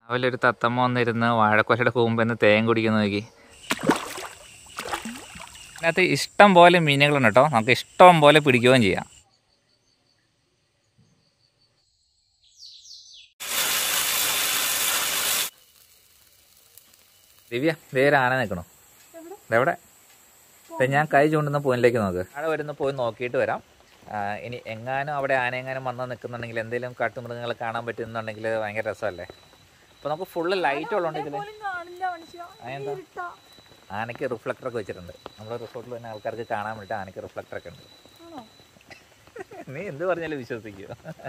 രാവിലെ ഒരു തത്തമ്മ വന്നിരുന്ന് വാഴക്കൊലയുടെ കൂമ്പെന്ന് തേൻ കുടിക്കുന്ന നോക്കി അതിനകത്ത് ഇഷ്ടം പോലെ മീനുകളുണ്ട് കേട്ടോ നമുക്ക് ഇഷ്ടം പോലെ പിടിക്കുകയും ചെയ്യാം ദിവ്യ വേറെ ആന നിൽക്കണോ എവിടെ ദേ ഞാൻ കൈ ചൂണ്ടുന്ന പോയിന്റിലേക്ക് നോക്ക് അവിടെ വരുന്ന പോയി നോക്കിയിട്ട് വരാം ആ, ഇനി എങ്ങാനും അവിടെ ആന എങ്ങാനും വന്ന് നിൽക്കുന്നുണ്ടെങ്കിൽ എന്തെങ്കിലും കാട്ടുമൃഗങ്ങളെ കാണാൻ പറ്റുന്നുണ്ടെങ്കിൽ ഭയങ്കര രസമല്ലേ അപ്പോൾ നമുക്ക് ഫുള്ള് ലൈറ്റ് ഉള്ളതുണ്ടെങ്കിൽ കാണില്ല മനുഷ്യ അതെന്താ ആനയ്ക്ക് റിഫ്ലക്ടർ ഒക്കെ വെച്ചിട്ടുണ്ട് നമ്മുടെ റിസോർട്ടിൽ തന്നെ ആൾക്കാർക്ക് കാണാൻ വേണ്ടി ആനയ്ക്ക് റിഫ്ലക്ടർ ഒക്കെ ഉണ്ട് ആണോ നീ എന്ത് പറഞ്ഞാലും വിശ്വസിക്കുക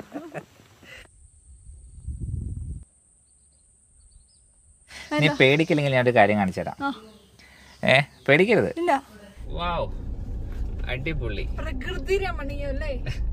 നീ പേടിക്കില്ലെങ്കിൽ ഞാൻ ഒരു കാര്യം കാണിച്ചു തരാം ആ. ഏ പേടിക്കരുത് ഇല്ല വാവ് അടിപൊളി പ്രകൃതി രമണീയല്ലേ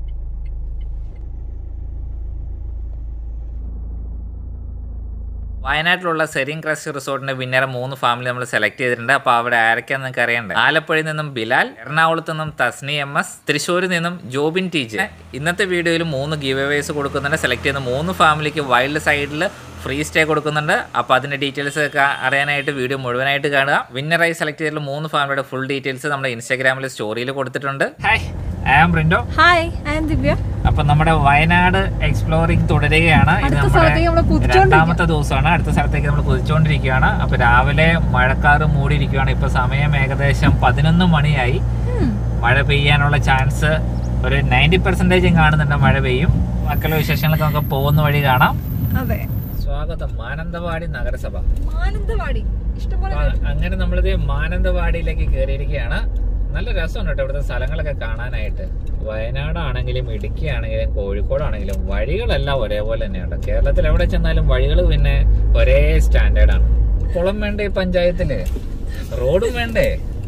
വയനാട്ടിലുള്ള സെറിൻ ക്രസ്റ്റ് റിസോർട്ടിന്റെ വിന്നറെ മൂന്ന് ഫാമിലി നമ്മൾ സെലക്ട് ചെയ്തിട്ടുണ്ട് അപ്പോൾ അവിടെ ആരൊക്കെയാന്ന് നിങ്ങൾക്ക് അറിയണ്ടേ ആലപ്പുഴയിൽ നിന്നും ബിലാൽ എറണാകുളത്ത് നിന്നും തസ്നി എം എസ് തൃശ്ശൂരിൽ നിന്നും ജോബിൻ ടീച്ചർ ഇന്നത്തെ വീഡിയോയിൽ മൂന്ന് ഗീവ് അവേസ് കൊടുക്കുന്നുണ്ട് സെലക്ട് ചെയ്യുന്ന മൂന്ന് ഫാമിലിക്ക് വൈൽഡ് സൈഡിൽ ഫ്രീ സ്റ്റേ കൊടുക്കുന്നുണ്ട് അപ്പോൾ അതിൻ്റെ ഡീറ്റെയിൽസ് ഒക്കെ അറിയാനായിട്ട് വീഡിയോ മുഴുവനായിട്ട് കാണുക വിന്നറായി സെലക്ട് ചെയ്തിട്ടുള്ള മൂന്ന് ഫാമിലിയുടെ ഫുൾ ഡീറ്റെയിൽസ് നമ്മുടെ ഇൻസ്റ്റാഗ്രാമിൽ സ്റ്റോറിയിൽ കൊടുത്തിട്ടുണ്ട് hi I am Rindo hi I am Divya അപ്പൊ നമ്മുടെ വയനാട് എക്സ്പ്ലോറിംഗ് തുടരുകയാണ് ഇത് അടുത്ത നമ്മുടെ സ്ഥലത്തേക്ക് നമ്മള് കുതിച്ചോണ്ടിരിക്കുകയാണ്. രണ്ടാമത്തെ ദിവസമാണ് അടുത്ത സ്ഥലത്തേക്ക് നമ്മൾ കുതിച്ചുകൊണ്ടിരിക്കുകയാണ് അപ്പൊ രാവിലെ മഴക്കാറ് മൂടിയിരിക്കുകയാണ് ഇപ്പൊ സമയം ഏകദേശം പതിനൊന്ന് മണിയായി മഴ പെയ്യാനുള്ള ചാൻസ് ഒരു നയൻറ്റി പെർസെന്റേജും കാണുന്നുണ്ട് മഴ പെയ്യും മക്കളുടെ വിശേഷങ്ങളൊക്കെ നമുക്ക് പോകുന്ന വഴി കാണാം അതെ സ്വാഗതം മാനന്തവാടി നഗരസഭ മാനന്തവാടി ഇഷ്ടംപോലെ അപ്പൊ അങ്ങനെ നമ്മളിത് മാനന്തവാടിയിലേക്ക് കയറിയിരിക്കുകയാണ് നല്ല രസമുണ്ട് കേട്ടോ ഇവിടുത്തെ സ്ഥലങ്ങളൊക്കെ കാണാനായിട്ട് വയനാടാണെങ്കിലും ഇടുക്കി ആണെങ്കിലും കോഴിക്കോടാണെങ്കിലും വഴികളെല്ലാം ഒരേപോലെ തന്നെയുണ്ട് കേരളത്തിൽ എവിടെ ചെന്നാലും വഴികൾ പിന്നെ ഒരേ സ്റ്റാൻഡേർഡാണ് കുളം വേണ്ടേ ഈ പഞ്ചായത്തില് റോഡും വേണ്ടേ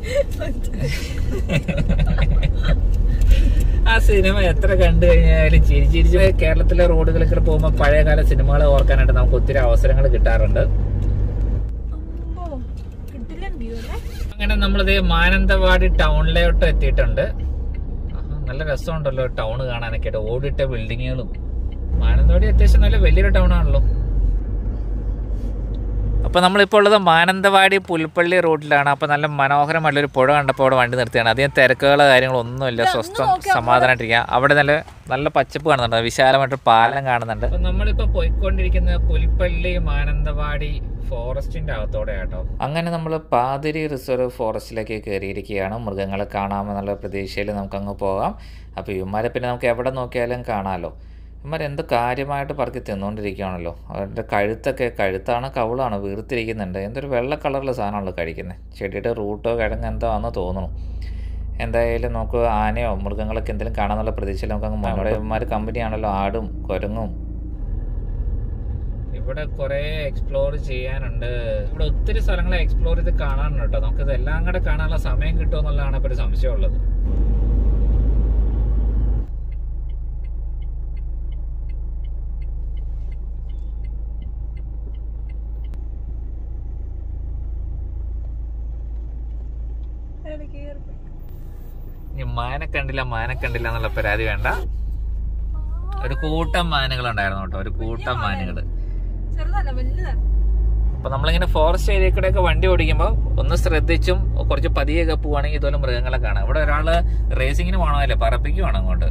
ആ സിനിമ എത്ര കണ്ടു കഴിഞ്ഞാലും ചിരി ചിരിച്ച് കേരളത്തിലെ റോഡുകളിൽ പോകുമ്പോൾ പഴയകാല സിനിമകൾ ഓർക്കാനായിട്ട് നമുക്ക് ഒത്തിരി അവസരങ്ങൾ കിട്ടാറുണ്ട് അമ്പോ കിട്ടില്ല വ്യൂ അല്ലേ അങ്ങനെ നമ്മളിത് മാനന്തവാടി ടൗണിലോട്ട് എത്തിയിട്ടുണ്ട് ആഹാ, നല്ല രസമുണ്ടല്ലോ ടൗൺ കാണാനൊക്കെ ആയിട്ട് ഓടിട്ട ബിൽഡിങ്ങുകളും മാനന്തവാടി അത്യാവശ്യം നല്ല വലിയൊരു ടൗൺ ആണല്ലോ അപ്പോൾ നമ്മളിപ്പോൾ ഉള്ളത് മാനന്തവാടി പുൽപ്പള്ളി റൂട്ടിലാണ് അപ്പോൾ നല്ല മനോഹരമായിട്ടുള്ളൊരു പുഴ കണ്ടപ്പോൾ അവിടെ വണ്ടി നിർത്തിയാണ് അധികം തിരക്കുകളോ കാര്യങ്ങളോ ഒന്നുമില്ല സ്വസ്ഥം സമാധാനമായിട്ടിരിക്കുക അവിടെ നല്ല നല്ല പച്ചപ്പ് കാണുന്നുണ്ട് വിശാലമായിട്ട് പാലം കാണുന്നുണ്ട് അപ്പോൾ നമ്മളിപ്പോൾ പോയിക്കൊണ്ടിരിക്കുന്ന പുൽപ്പള്ളി മാനന്തവാടി ഫോറസ്റ്റിന്റെ അകത്തോടെ കേട്ടോ അങ്ങനെ നമ്മൾ പാതിരി റിസർവ് ഫോറസ്റ്റിലേക്ക് കയറിയിരിക്കുകയാണ് മൃഗങ്ങളെ കാണാമെന്നുള്ള പ്രതീക്ഷയിൽ നമുക്കങ്ങ് പോകാം അപ്പോൾ ഇവന്മാരെ പിന്നെ നമുക്ക് എവിടെ നോക്കിയാലും കാണാമല്ലോ ഇവന്മാർ എന്ത് കാര്യമായിട്ട് പറക്കി തിന്നുകൊണ്ടിരിക്കുകയാണല്ലോ അവരുടെ കഴുത്തൊക്കെ കഴുത്താണ് കവിളാണ് വീർത്തിരിക്കുന്നുണ്ട് എന്തൊരു വെള്ള കളറിലെ സാധനമാണല്ലോ കഴിക്കുന്നത് ചെടിയുടെ റൂട്ടോ കിഴങ്ങ് എന്തോ ആണെന്ന് തോന്നുന്നു എന്തായാലും നമുക്ക് ആനയോ മൃഗങ്ങളൊക്കെ എന്തെങ്കിലും കാണാന്നുള്ള പ്രതീക്ഷയിൽ നമുക്ക് അങ്ങ് നമ്മുടെ ഇവന്മാർ കമ്പനിയാണല്ലോ ആടും കുരങ്ങും ഇവിടെ കുറെ എക്സ്പ്ലോർ ചെയ്യാനുണ്ട് ഇവിടെ ഒത്തിരി സ്ഥലങ്ങൾ എക്സ്പ്ലോർ ചെയ്ത് കാണാനുണ്ട് കേട്ടോ നമുക്ക് ഇതെല്ലാം കൂടെ കാണാനുള്ള സമയം കിട്ടുമോ എന്നുള്ളതാണ് ഇപ്പൊ ഒരു സംശയമുള്ളത് അതില് കേറിപ്പോയി. ഇനി മാനെ കണ്ടില്ല മാനെ കണ്ടില്ല എന്നുള്ള പരാതി വേണ്ട ഒരു കൂട്ടം മാനുകൾ ഉണ്ടായിരുന്നു കേട്ടോ ഒരു കൂട്ടം മാനുകൾ ചെറുതല്ല വലുതാണ് അപ്പൊ നമ്മളിങ്ങനെ ഫോറസ്റ്റ് ഏരിയ കൂടെ ഒക്കെ വണ്ടി ഓടിക്കുമ്പോൾ ഒന്ന് ശ്രദ്ധിച്ചും കുറച്ച് പതിയൊക്കെ പോവാണെങ്കിൽ ഇതുപോലെ മൃഗങ്ങളെ കാണാം ഇവിടെ ഒരാള് റേസിങ്ങിന് പോകണമല്ലേ പറപ്പിക്കുവാണ് അങ്ങോട്ട്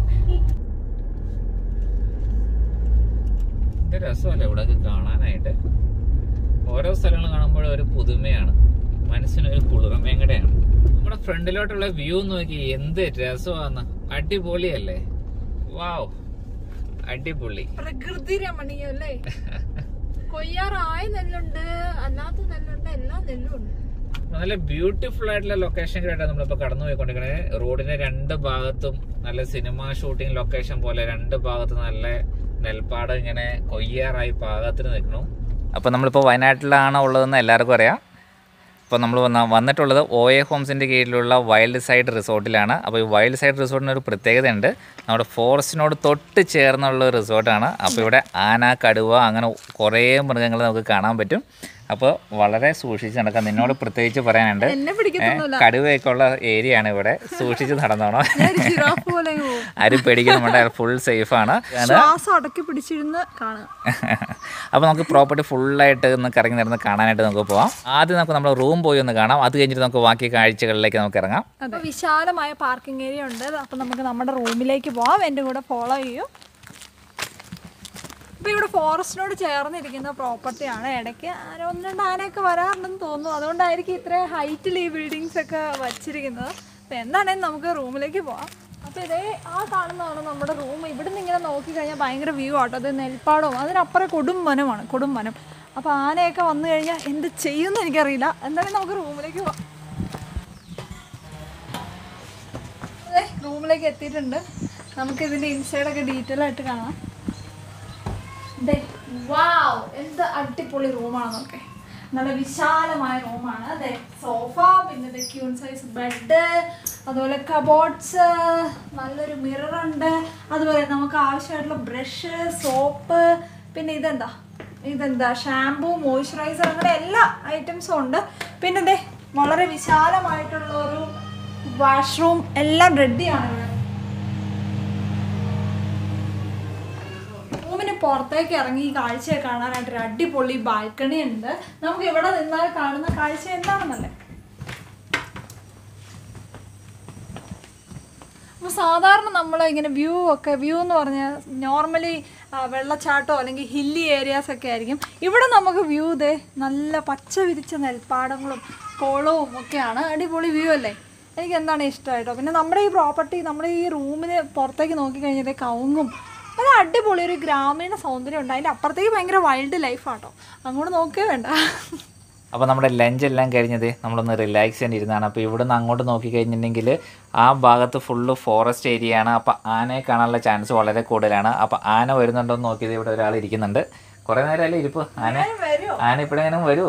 എന്ത് രസമല്ലേ ഇവിടെ കാണാനായിട്ട് ഓരോ സ്ഥലങ്ങൾ കാണുമ്പോഴും ഒരു പുതുമയാണ് മനസ്സിനൊരു കുളിർമയും കൂടെയാണ് നമ്മുടെ ഫ്രണ്ടിലോട്ടുള്ള വ്യൂ നോക്കി എന്ത് രസമാന്ന് അടിപൊളിയല്ലേ വാവ് അടിപൊളി പ്രകൃതി രമണീയല്ലേ കൊയ്യാറായ നെല്ലുണ്ട് അല്ലാത്ത നെല്ലുണ്ട് എല്ലാ നെല്ലും ഉണ്ട് നല്ല ബ്യൂട്ടിഫുൾ ആയിട്ടുള്ള ലൊക്കേഷനിലായിട്ടാണ് നമ്മളിപ്പോ കടന്നു പോയിക്കൊണ്ടിരിക്കുന്നത് റോഡിന്റെ രണ്ട് ഭാഗത്തും നല്ല സിനിമ ഷൂട്ടിംഗ് ലൊക്കേഷൻ പോലെ രണ്ട് ഭാഗത്തും നല്ല നെൽപ്പാട് ഇങ്ങനെ കൊയ്യാറായി പാകത്തിന് നിൽക്കണു അപ്പൊ നമ്മളിപ്പോ വയനാട്ടിലാണ് ഉള്ളതെന്ന് എല്ലാവർക്കും അറിയാം ഇപ്പോൾ നമ്മൾ വന്ന വന്നിട്ടുള്ളത് ഒ എ ഹോംസിൻ്റെ കീഴിലുള്ള വൈൽഡ് സൈഡ് റിസോർട്ടിലാണ് അപ്പോൾ ഈ വൈൽഡ് സൈഡ് റിസോർട്ടിന് ഒരു പ്രത്യേകതയുണ്ട് നമ്മുടെ ഫോറസ്റ്റിനോട് തൊട്ട് ചേർന്നുള്ള ഒരു റിസോർട്ടാണ് അപ്പോൾ ഇവിടെ ആന കടുവ അങ്ങനെ കുറേ മൃഗങ്ങൾ നമുക്ക് കാണാൻ പറ്റും അപ്പോൾ വളരെ സൂക്ഷിച്ച് നടക്കാം നിന്നോട് പ്രത്യേകിച്ച് പറയാനുണ്ട് എന്നെ പിടിക്കത്തൊന്നുമില്ല കടുവയൊക്കെ ഉള്ള ഏരിയ ആണ് ഇവിടെ സൂക്ഷിച്ച് നടന്നോണം ഞാൻ ഒരു ജിറാഫ് പോലെ അങ്ങ് പോകും ആരും പേടിക്കുന്നുണ്ട് ഫുൾ സേഫാണ് ശ്വാസം അടക്കി പിടിച്ചിരുന്ന് കാണുക അപ്പോൾ നമുക്ക് പ്രോപ്പർട്ടി ഫുള്ളായിട്ട് ഒന്ന് കറങ്ങി നടന്ന് കാണാനായിട്ട് നമുക്ക് പോവാം ആദ്യം നമുക്ക് നമ്മുടെ റൂം പോയി ഒന്ന് കാണാം അത് കഴിഞ്ഞിട്ട് നമുക്ക് ബാക്കി കാഴ്ചകളിലേക്ക് നമുക്ക് ഇറങ്ങാം അപ്പൊ വിശാലമായ പാർക്കിംഗ് ഏരിയ ഉണ്ട് അപ്പൊ നമുക്ക് നമ്മുടെ റൂമിലേക്ക് പോവാം എൻ്റെ കൂടെ ഫോളോ ചെയ്യൂ ഇപ്പൊ ഇവിടെ ഫോറസ്റ്റിനോട് ചേർന്നിരിക്കുന്ന പ്രോപ്പർട്ടിയാണ് ഇടയ്ക്ക് ആരോ ഒന്ന് രണ്ട് ആനയൊക്കെ വരാറുണ്ടെന്ന് തോന്നുന്നു അതുകൊണ്ടായിരിക്കും ഇത്രയും ഹൈറ്റിൽ ഈ ബിൽഡിങ്സ് ഒക്കെ വച്ചിരിക്കുന്നത് അപ്പൊ എന്താണേലും നമുക്ക് റൂമിലേക്ക് പോവാം അപ്പൊ ഇതേ ആ കാണുന്നതാണ് നമ്മുടെ റൂം ഇവിടെ നിന്ന് ഇങ്ങനെ നോക്കി കഴിഞ്ഞാൽ ഭയങ്കര വ്യൂ ആട്ടോ അത് നെൽപ്പാടവും അതിനപ്പുറം കൊടും വനമാണ് കൊടും വനം അപ്പോൾ ആനയൊക്കെ വന്നു കഴിഞ്ഞാൽ എന്ത് ചെയ്യുമെന്ന് എനിക്കറിയില്ല എന്തായാലും നമുക്ക് റൂമിലേക്ക് പോവാം അതെ റൂമിലേക്ക് എത്തിയിട്ടുണ്ട് നമുക്ക് ഇതിന്റെ ഇൻസൈഡ് ഒക്കെ ഡീറ്റെയിൽ ആയിട്ട് കാണാം ദേ, വാവ് എന്ത് അടിപൊളി റൂമാണ് നോക്കെ നല്ല വിശാലമായ റൂമാണ് അതെ സോഫ പിന്നെ ക്യൂൺ സൈസ് ബെഡ് അതുപോലെ കബോർഡ്സ് നല്ലൊരു മിറർ ഉണ്ട് അതുപോലെ നമുക്ക് ആവശ്യമായിട്ടുള്ള ബ്രഷ് സോപ്പ് പിന്നെ ഇതെന്താ ഇതെന്താ ഷാംപൂ മോയ്സ്ചറൈസർ അങ്ങനെ എല്ലാ ഐറ്റംസും ഉണ്ട് പിന്നെ ദേ വളരെ വിശാലമായിട്ടുള്ള ഒരു വാഷ്റൂം എല്ലാം റെഡിയാണ് ഇവിടെ റൂമിന് പുറത്തേക്ക് ഇറങ്ങി ഈ കാഴ്ചയെ കാണാനായിട്ട് ഒരു അടിപൊളി ബാൽക്കണി ഉണ്ട് നമുക്ക് ഇവിടെ നിന്നാൽ കാണുന്ന കാഴ്ച എന്താണെന്നല്ലേ അപ്പോൾ സാധാരണ നമ്മൾ ഇങ്ങനെ വ്യൂ ഒക്കെ വ്യൂ എന്ന് പറഞ്ഞാൽ നോർമലി വെള്ളച്ചാട്ടോ അല്ലെങ്കിൽ ഹില്ലി ഏരിയാസ് ഒക്കെ ആയിരിക്കും ഇവിടെ നമുക്ക് വ്യൂ ദേ നല്ല പച്ച വിരിച്ച നെൽപ്പാടങ്ങളും കുളവും ഒക്കെയാണ് അടിപൊളി വ്യൂ അല്ലേ എനിക്ക് എന്താണ് ഇഷ്ടമായിട്ടോ പിന്നെ നമ്മുടെ ഈ പ്രോപ്പർട്ടി നമ്മുടെ ഈ റൂമിന് പുറത്തേക്ക് നോക്കിക്കഴിഞ്ഞാൽ കവുങ്ങും അത് അടിപൊളി ഒരു ഗ്രാമീണ സൗന്ദര്യം ഉണ്ട് അതിൻ്റെ അപ്പുറത്തേക്ക് ഭയങ്കര വൈൽഡ് ലൈഫാട്ടോ അങ്ങോട്ട് നോക്കേ വേണ്ട അപ്പോൾ നമ്മുടെ ലഞ്ച് എല്ലാം കഴിഞ്ഞത് നമ്മളൊന്ന് റിലാക്സ് ചെയ്യാൻ ഇരുന്നാണ് അപ്പോൾ ഇവിടുന്ന് അങ്ങോട്ട് നോക്കി കഴിഞ്ഞിട്ടുണ്ടെങ്കിൽ ആ ഭാഗത്ത് ഫുള്ള് ഫോറസ്റ്റ് ഏരിയ ആണ് അപ്പോൾ ആനയെ കാണാനുള്ള ചാൻസ് വളരെ കൂടുതലാണ് അപ്പോൾ ആന വരുന്നുണ്ടോ എന്ന് നോക്കിയത് ഇവിടെ ഒരാൾ ഇരിക്കുന്നുണ്ട് കുറേ നേരമല്ലേ ഇരിപ്പ് ആന വരുമോ ആന ഇപ്പോഴെങ്ങനെ വരുമോ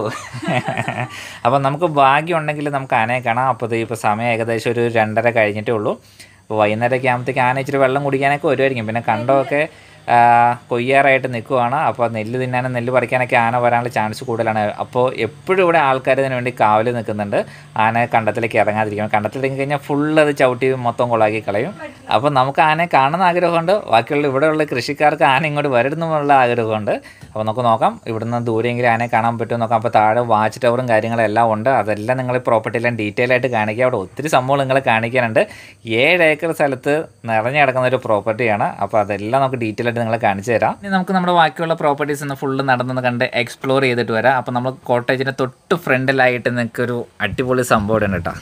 അപ്പോൾ നമുക്ക് ഭാഗ്യം ഉണ്ടെങ്കിൽ നമുക്ക് ആനയെ കാണാം അപ്പോൾ ഇത് ഇപ്പോൾ സമയം ഏകദേശം ഒരു രണ്ടര കഴിഞ്ഞിട്ടേ ഉള്ളൂ അപ്പോൾ വൈകുന്നേരമൊക്കെ ആകുമ്പോഴത്തേക്ക് ആന ഇച്ചിരി വെള്ളം കുടിക്കാനൊക്കെ വരുമായിരിക്കും പിന്നെ കണ്ടമൊക്കെ ആ, കൊയ്യാറായിട്ട് നിൽക്കുവാണ് അപ്പോൾ നെല്ല് തിന്നാനും നെല്ല് പറിക്കാനൊക്കെ ആന വരാനുള്ള ചാൻസ് കൂടുതലാണ് അപ്പോൾ എപ്പോഴും ഇവിടെ ആൾക്കാർ ഇതിനു വേണ്ടി കാവൽ നിൽക്കുന്നുണ്ട് ആന കണ്ടത്തിലേക്ക് ഇറങ്ങാതിരിക്കണം കണ്ടത്തിലേക്ക് കഴിഞ്ഞാൽ ഫുള്ള് അത് ചവിട്ടി മൊത്തം കൊളാക്കി കളയും അപ്പോൾ നമുക്ക് ആനയെ കാണുന്ന ആഗ്രഹമുണ്ട് ബാക്കിയുള്ള ഇവിടെയുള്ള കൃഷിക്കാർക്ക് ആന ഇങ്ങോട്ട് വരണമെന്നുള്ള ആഗ്രഹമുണ്ട് അപ്പോൾ നമുക്ക് നോക്കാം ഇവിടുന്ന് ദൂരെയെങ്കിലും ആനയെ കാണാൻ പറ്റുമോ നോക്കാം അപ്പോൾ താഴെ വാച്ച് ടവറും കാര്യങ്ങളെല്ലാം ഉണ്ട് അതെല്ലാം നിങ്ങൾ പ്രോപ്പർട്ടിയെല്ലാം ഡീറ്റെയിൽ ആയിട്ട് കാണിക്കുക അവിടെ ഒത്തിരി സംഭവങ്ങൾ നിങ്ങൾ കാണിക്കാനുണ്ട് ഏഴ് ഏക്കർ സ്ഥലത്ത് നിറഞ്ഞു കിടക്കുന്ന ഒരു പ്രോപ്പർട്ടിയാണ് അപ്പോൾ അതെല്ലാം നമുക്ക് ഡീറ്റെയിൽ ആയിട്ട് നിങ്ങളെ കാണിച്ചു തരാം ഇനി നമുക്ക് നമ്മുടെ ബാക്കിയുള്ള പ്രോപ്പർട്ടീസ് ഒന്ന് ഫുള്ള് നടന്നൊന്ന് കണ്ട് എക്സ്പ്ലോർ ചെയ്തിട്ട് വരാം അപ്പോൾ നമ്മൾ കോട്ടേജിൻ്റെ തൊട്ട് ഫ്രണ്ടിലായിട്ട് നിങ്ങൾക്ക് ഒരു അടിപൊളി സംഭവം ഉണ്ട് കേട്ടോ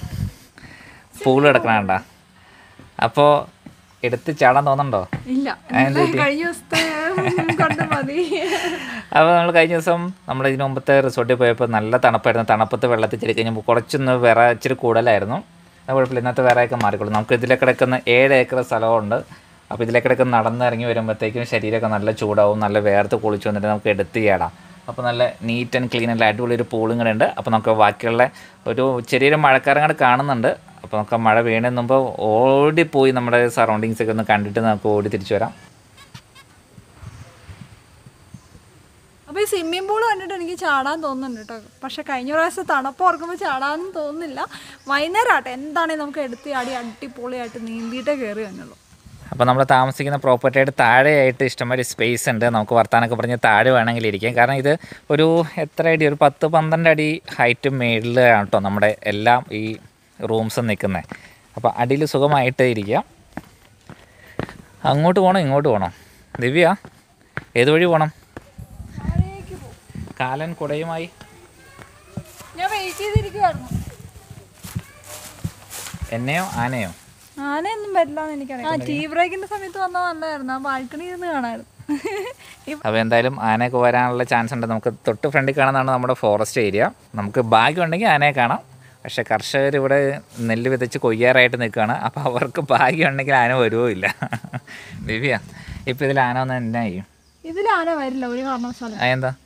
പൂള് കിടക്കണ കണ്ട അപ്പോൾ എടുത്ത് ചാടാൻ തോന്നുന്നുണ്ടോ ഇല്ല അതെന്ത് പറ്റി? കഴിഞ്ഞ ദിവസത്തെ കൊണ്ട് മതി അപ്പോൾ നമ്മൾ കഴിഞ്ഞ ദിവസം നമ്മൾ ഇതിന് മുമ്പത്തെ റിസോർട്ടിൽ പോയപ്പോൾ നല്ല തണുപ്പായിരുന്നു തണുപ്പത്ത് വെള്ളത്തിൽ ചെടി കഴിഞ്ഞപ്പോൾ കുറച്ചൊന്ന് വിറ ഇച്ചിരി കൂടുതലായിരുന്നു അത് കുഴപ്പമില്ല ഇന്നത്തെ വിറയൊക്കെ മാറിക്കോളും നമുക്ക് ഇതിലെ കിടക്കുന്ന ഏഴ് ഏക്കർ സ്ഥലമുണ്ട് അപ്പോൾ ഇതിലെ കിടക്കുന്ന നടന്നിറങ്ങി വരുമ്പോഴത്തേക്കും ശരീരമൊക്കെ നല്ല ചൂടാവും നല്ല വേർത്ത് കുളിച്ച് വന്നിട്ട് നമുക്ക് എടുത്ത് ചേടാം അപ്പോൾ നല്ല നീറ്റ് ആൻഡ് ക്ലീൻ ആൻഡ് അടിപൊളി ഒരു പൂളും കൂടെ ഉണ്ട് അപ്പോൾ നമുക്ക് ബാക്കിയുള്ള ഒരു ചെറിയൊരു മഴക്കാരം കൂടെ കാണുന്നുണ്ട് അപ്പോൾ നമുക്ക് ആ മഴ വീണതിന് മുമ്പ് ഓടിപ്പോയി നമ്മുടെ സറൗണ്ടിങ്സ് ഒക്കെ ഒന്ന് കണ്ടിട്ട് നമുക്ക് ഓടി തിരിച്ചു വരാം അപ്പൊ ഈ സ്വിമ്മിംഗ് പൂൾ കണ്ടിട്ട് എനിക്ക് ചാടാൻ തോന്നുന്നുണ്ട് കേട്ടോ പക്ഷെ കഴിഞ്ഞ പ്രാവശ്യം തണുപ്പ് ഓർക്കുമ്പോൾ ചാടാനും തോന്നുന്നില്ല വൈകുന്നേരം ആട്ടെ എന്താണെങ്കിൽ നമുക്ക് എടുത്ത് ആടി അടിപൊളിയായിട്ട് നീന്തിയിട്ടേ കയറി വന്നുള്ളൂ അപ്പോൾ നമ്മൾ താമസിക്കുന്ന പ്രോപ്പർട്ടിയായിട്ട് താഴെയായിട്ട് ഇഷ്ടംമാതിരി സ്പേസ് ഉണ്ട് നമുക്ക് വർത്താനൊക്കെ പറഞ്ഞ് താഴെ വേണമെങ്കിൽ ഇരിക്കാം കാരണം ഇത് ഒരു എത്ര അടി ഒരു പത്ത് പന്ത്രണ്ട് അടി ഹൈറ്റ് മേളിലാണ് കേട്ടോ നമ്മുടെ എല്ലാം ഈ റൂംസും നിൽക്കുന്നത് അപ്പോൾ അടിയിൽ സുഖമായിട്ട് ഇരിക്കാം അങ്ങോട്ട് പോകണം ഇങ്ങോട്ട് പോകണം ദിവ്യ ഏത് വഴി പോകണം താഴേക്ക് പോകും കാലൻ കുടയുമായി ഞാൻ വെയിറ്റ് ചെയ്തിരിക്കുവായിരുന്നു എന്നെയോ ആനയോ ആനയൊന്നും വരില്ല എന്ന് എനിക്കറിയാം ആ ടീ ബ്രേക്കിന്റെ സമയത്ത് വന്നാൽ നല്ലതായിരുന്നു ആ ബാൽക്കണി ഇരുന്ന് കാണാമായിരുന്നു ഇപ്പ- അപ്പോൾ എന്തായാലും ആനയൊക്കെ വരാനുള്ള ചാൻസ് ഉണ്ട് നമുക്ക് തൊട്ട് ഫ്രണ്ടിൽ കാണുന്നതാണ് നമ്മുടെ ഫോറസ്റ്റ് ഏരിയ നമുക്ക് ഭാഗ്യം ഉണ്ടെങ്കിൽ ആനയെ കാണാം പക്ഷേ കർഷകർ ഇവിടെ നെല്ല് വിതച്ച് കൊയ്യാറായിട്ട് നിൽക്കുകയാണ് അപ്പോൾ അവർക്ക് ഭാഗ്യം ഉണ്ടെങ്കിൽ ആന വരുമോ ഇല്ല ദിവ്യ ഇപ്പോൾ ഇതിൽ ആന വന്നാൽ എന്നാ ചെയ്യും ഇതിൽ ആന വരില്ല ഒരു കാരണവശാലും ആ എന്താ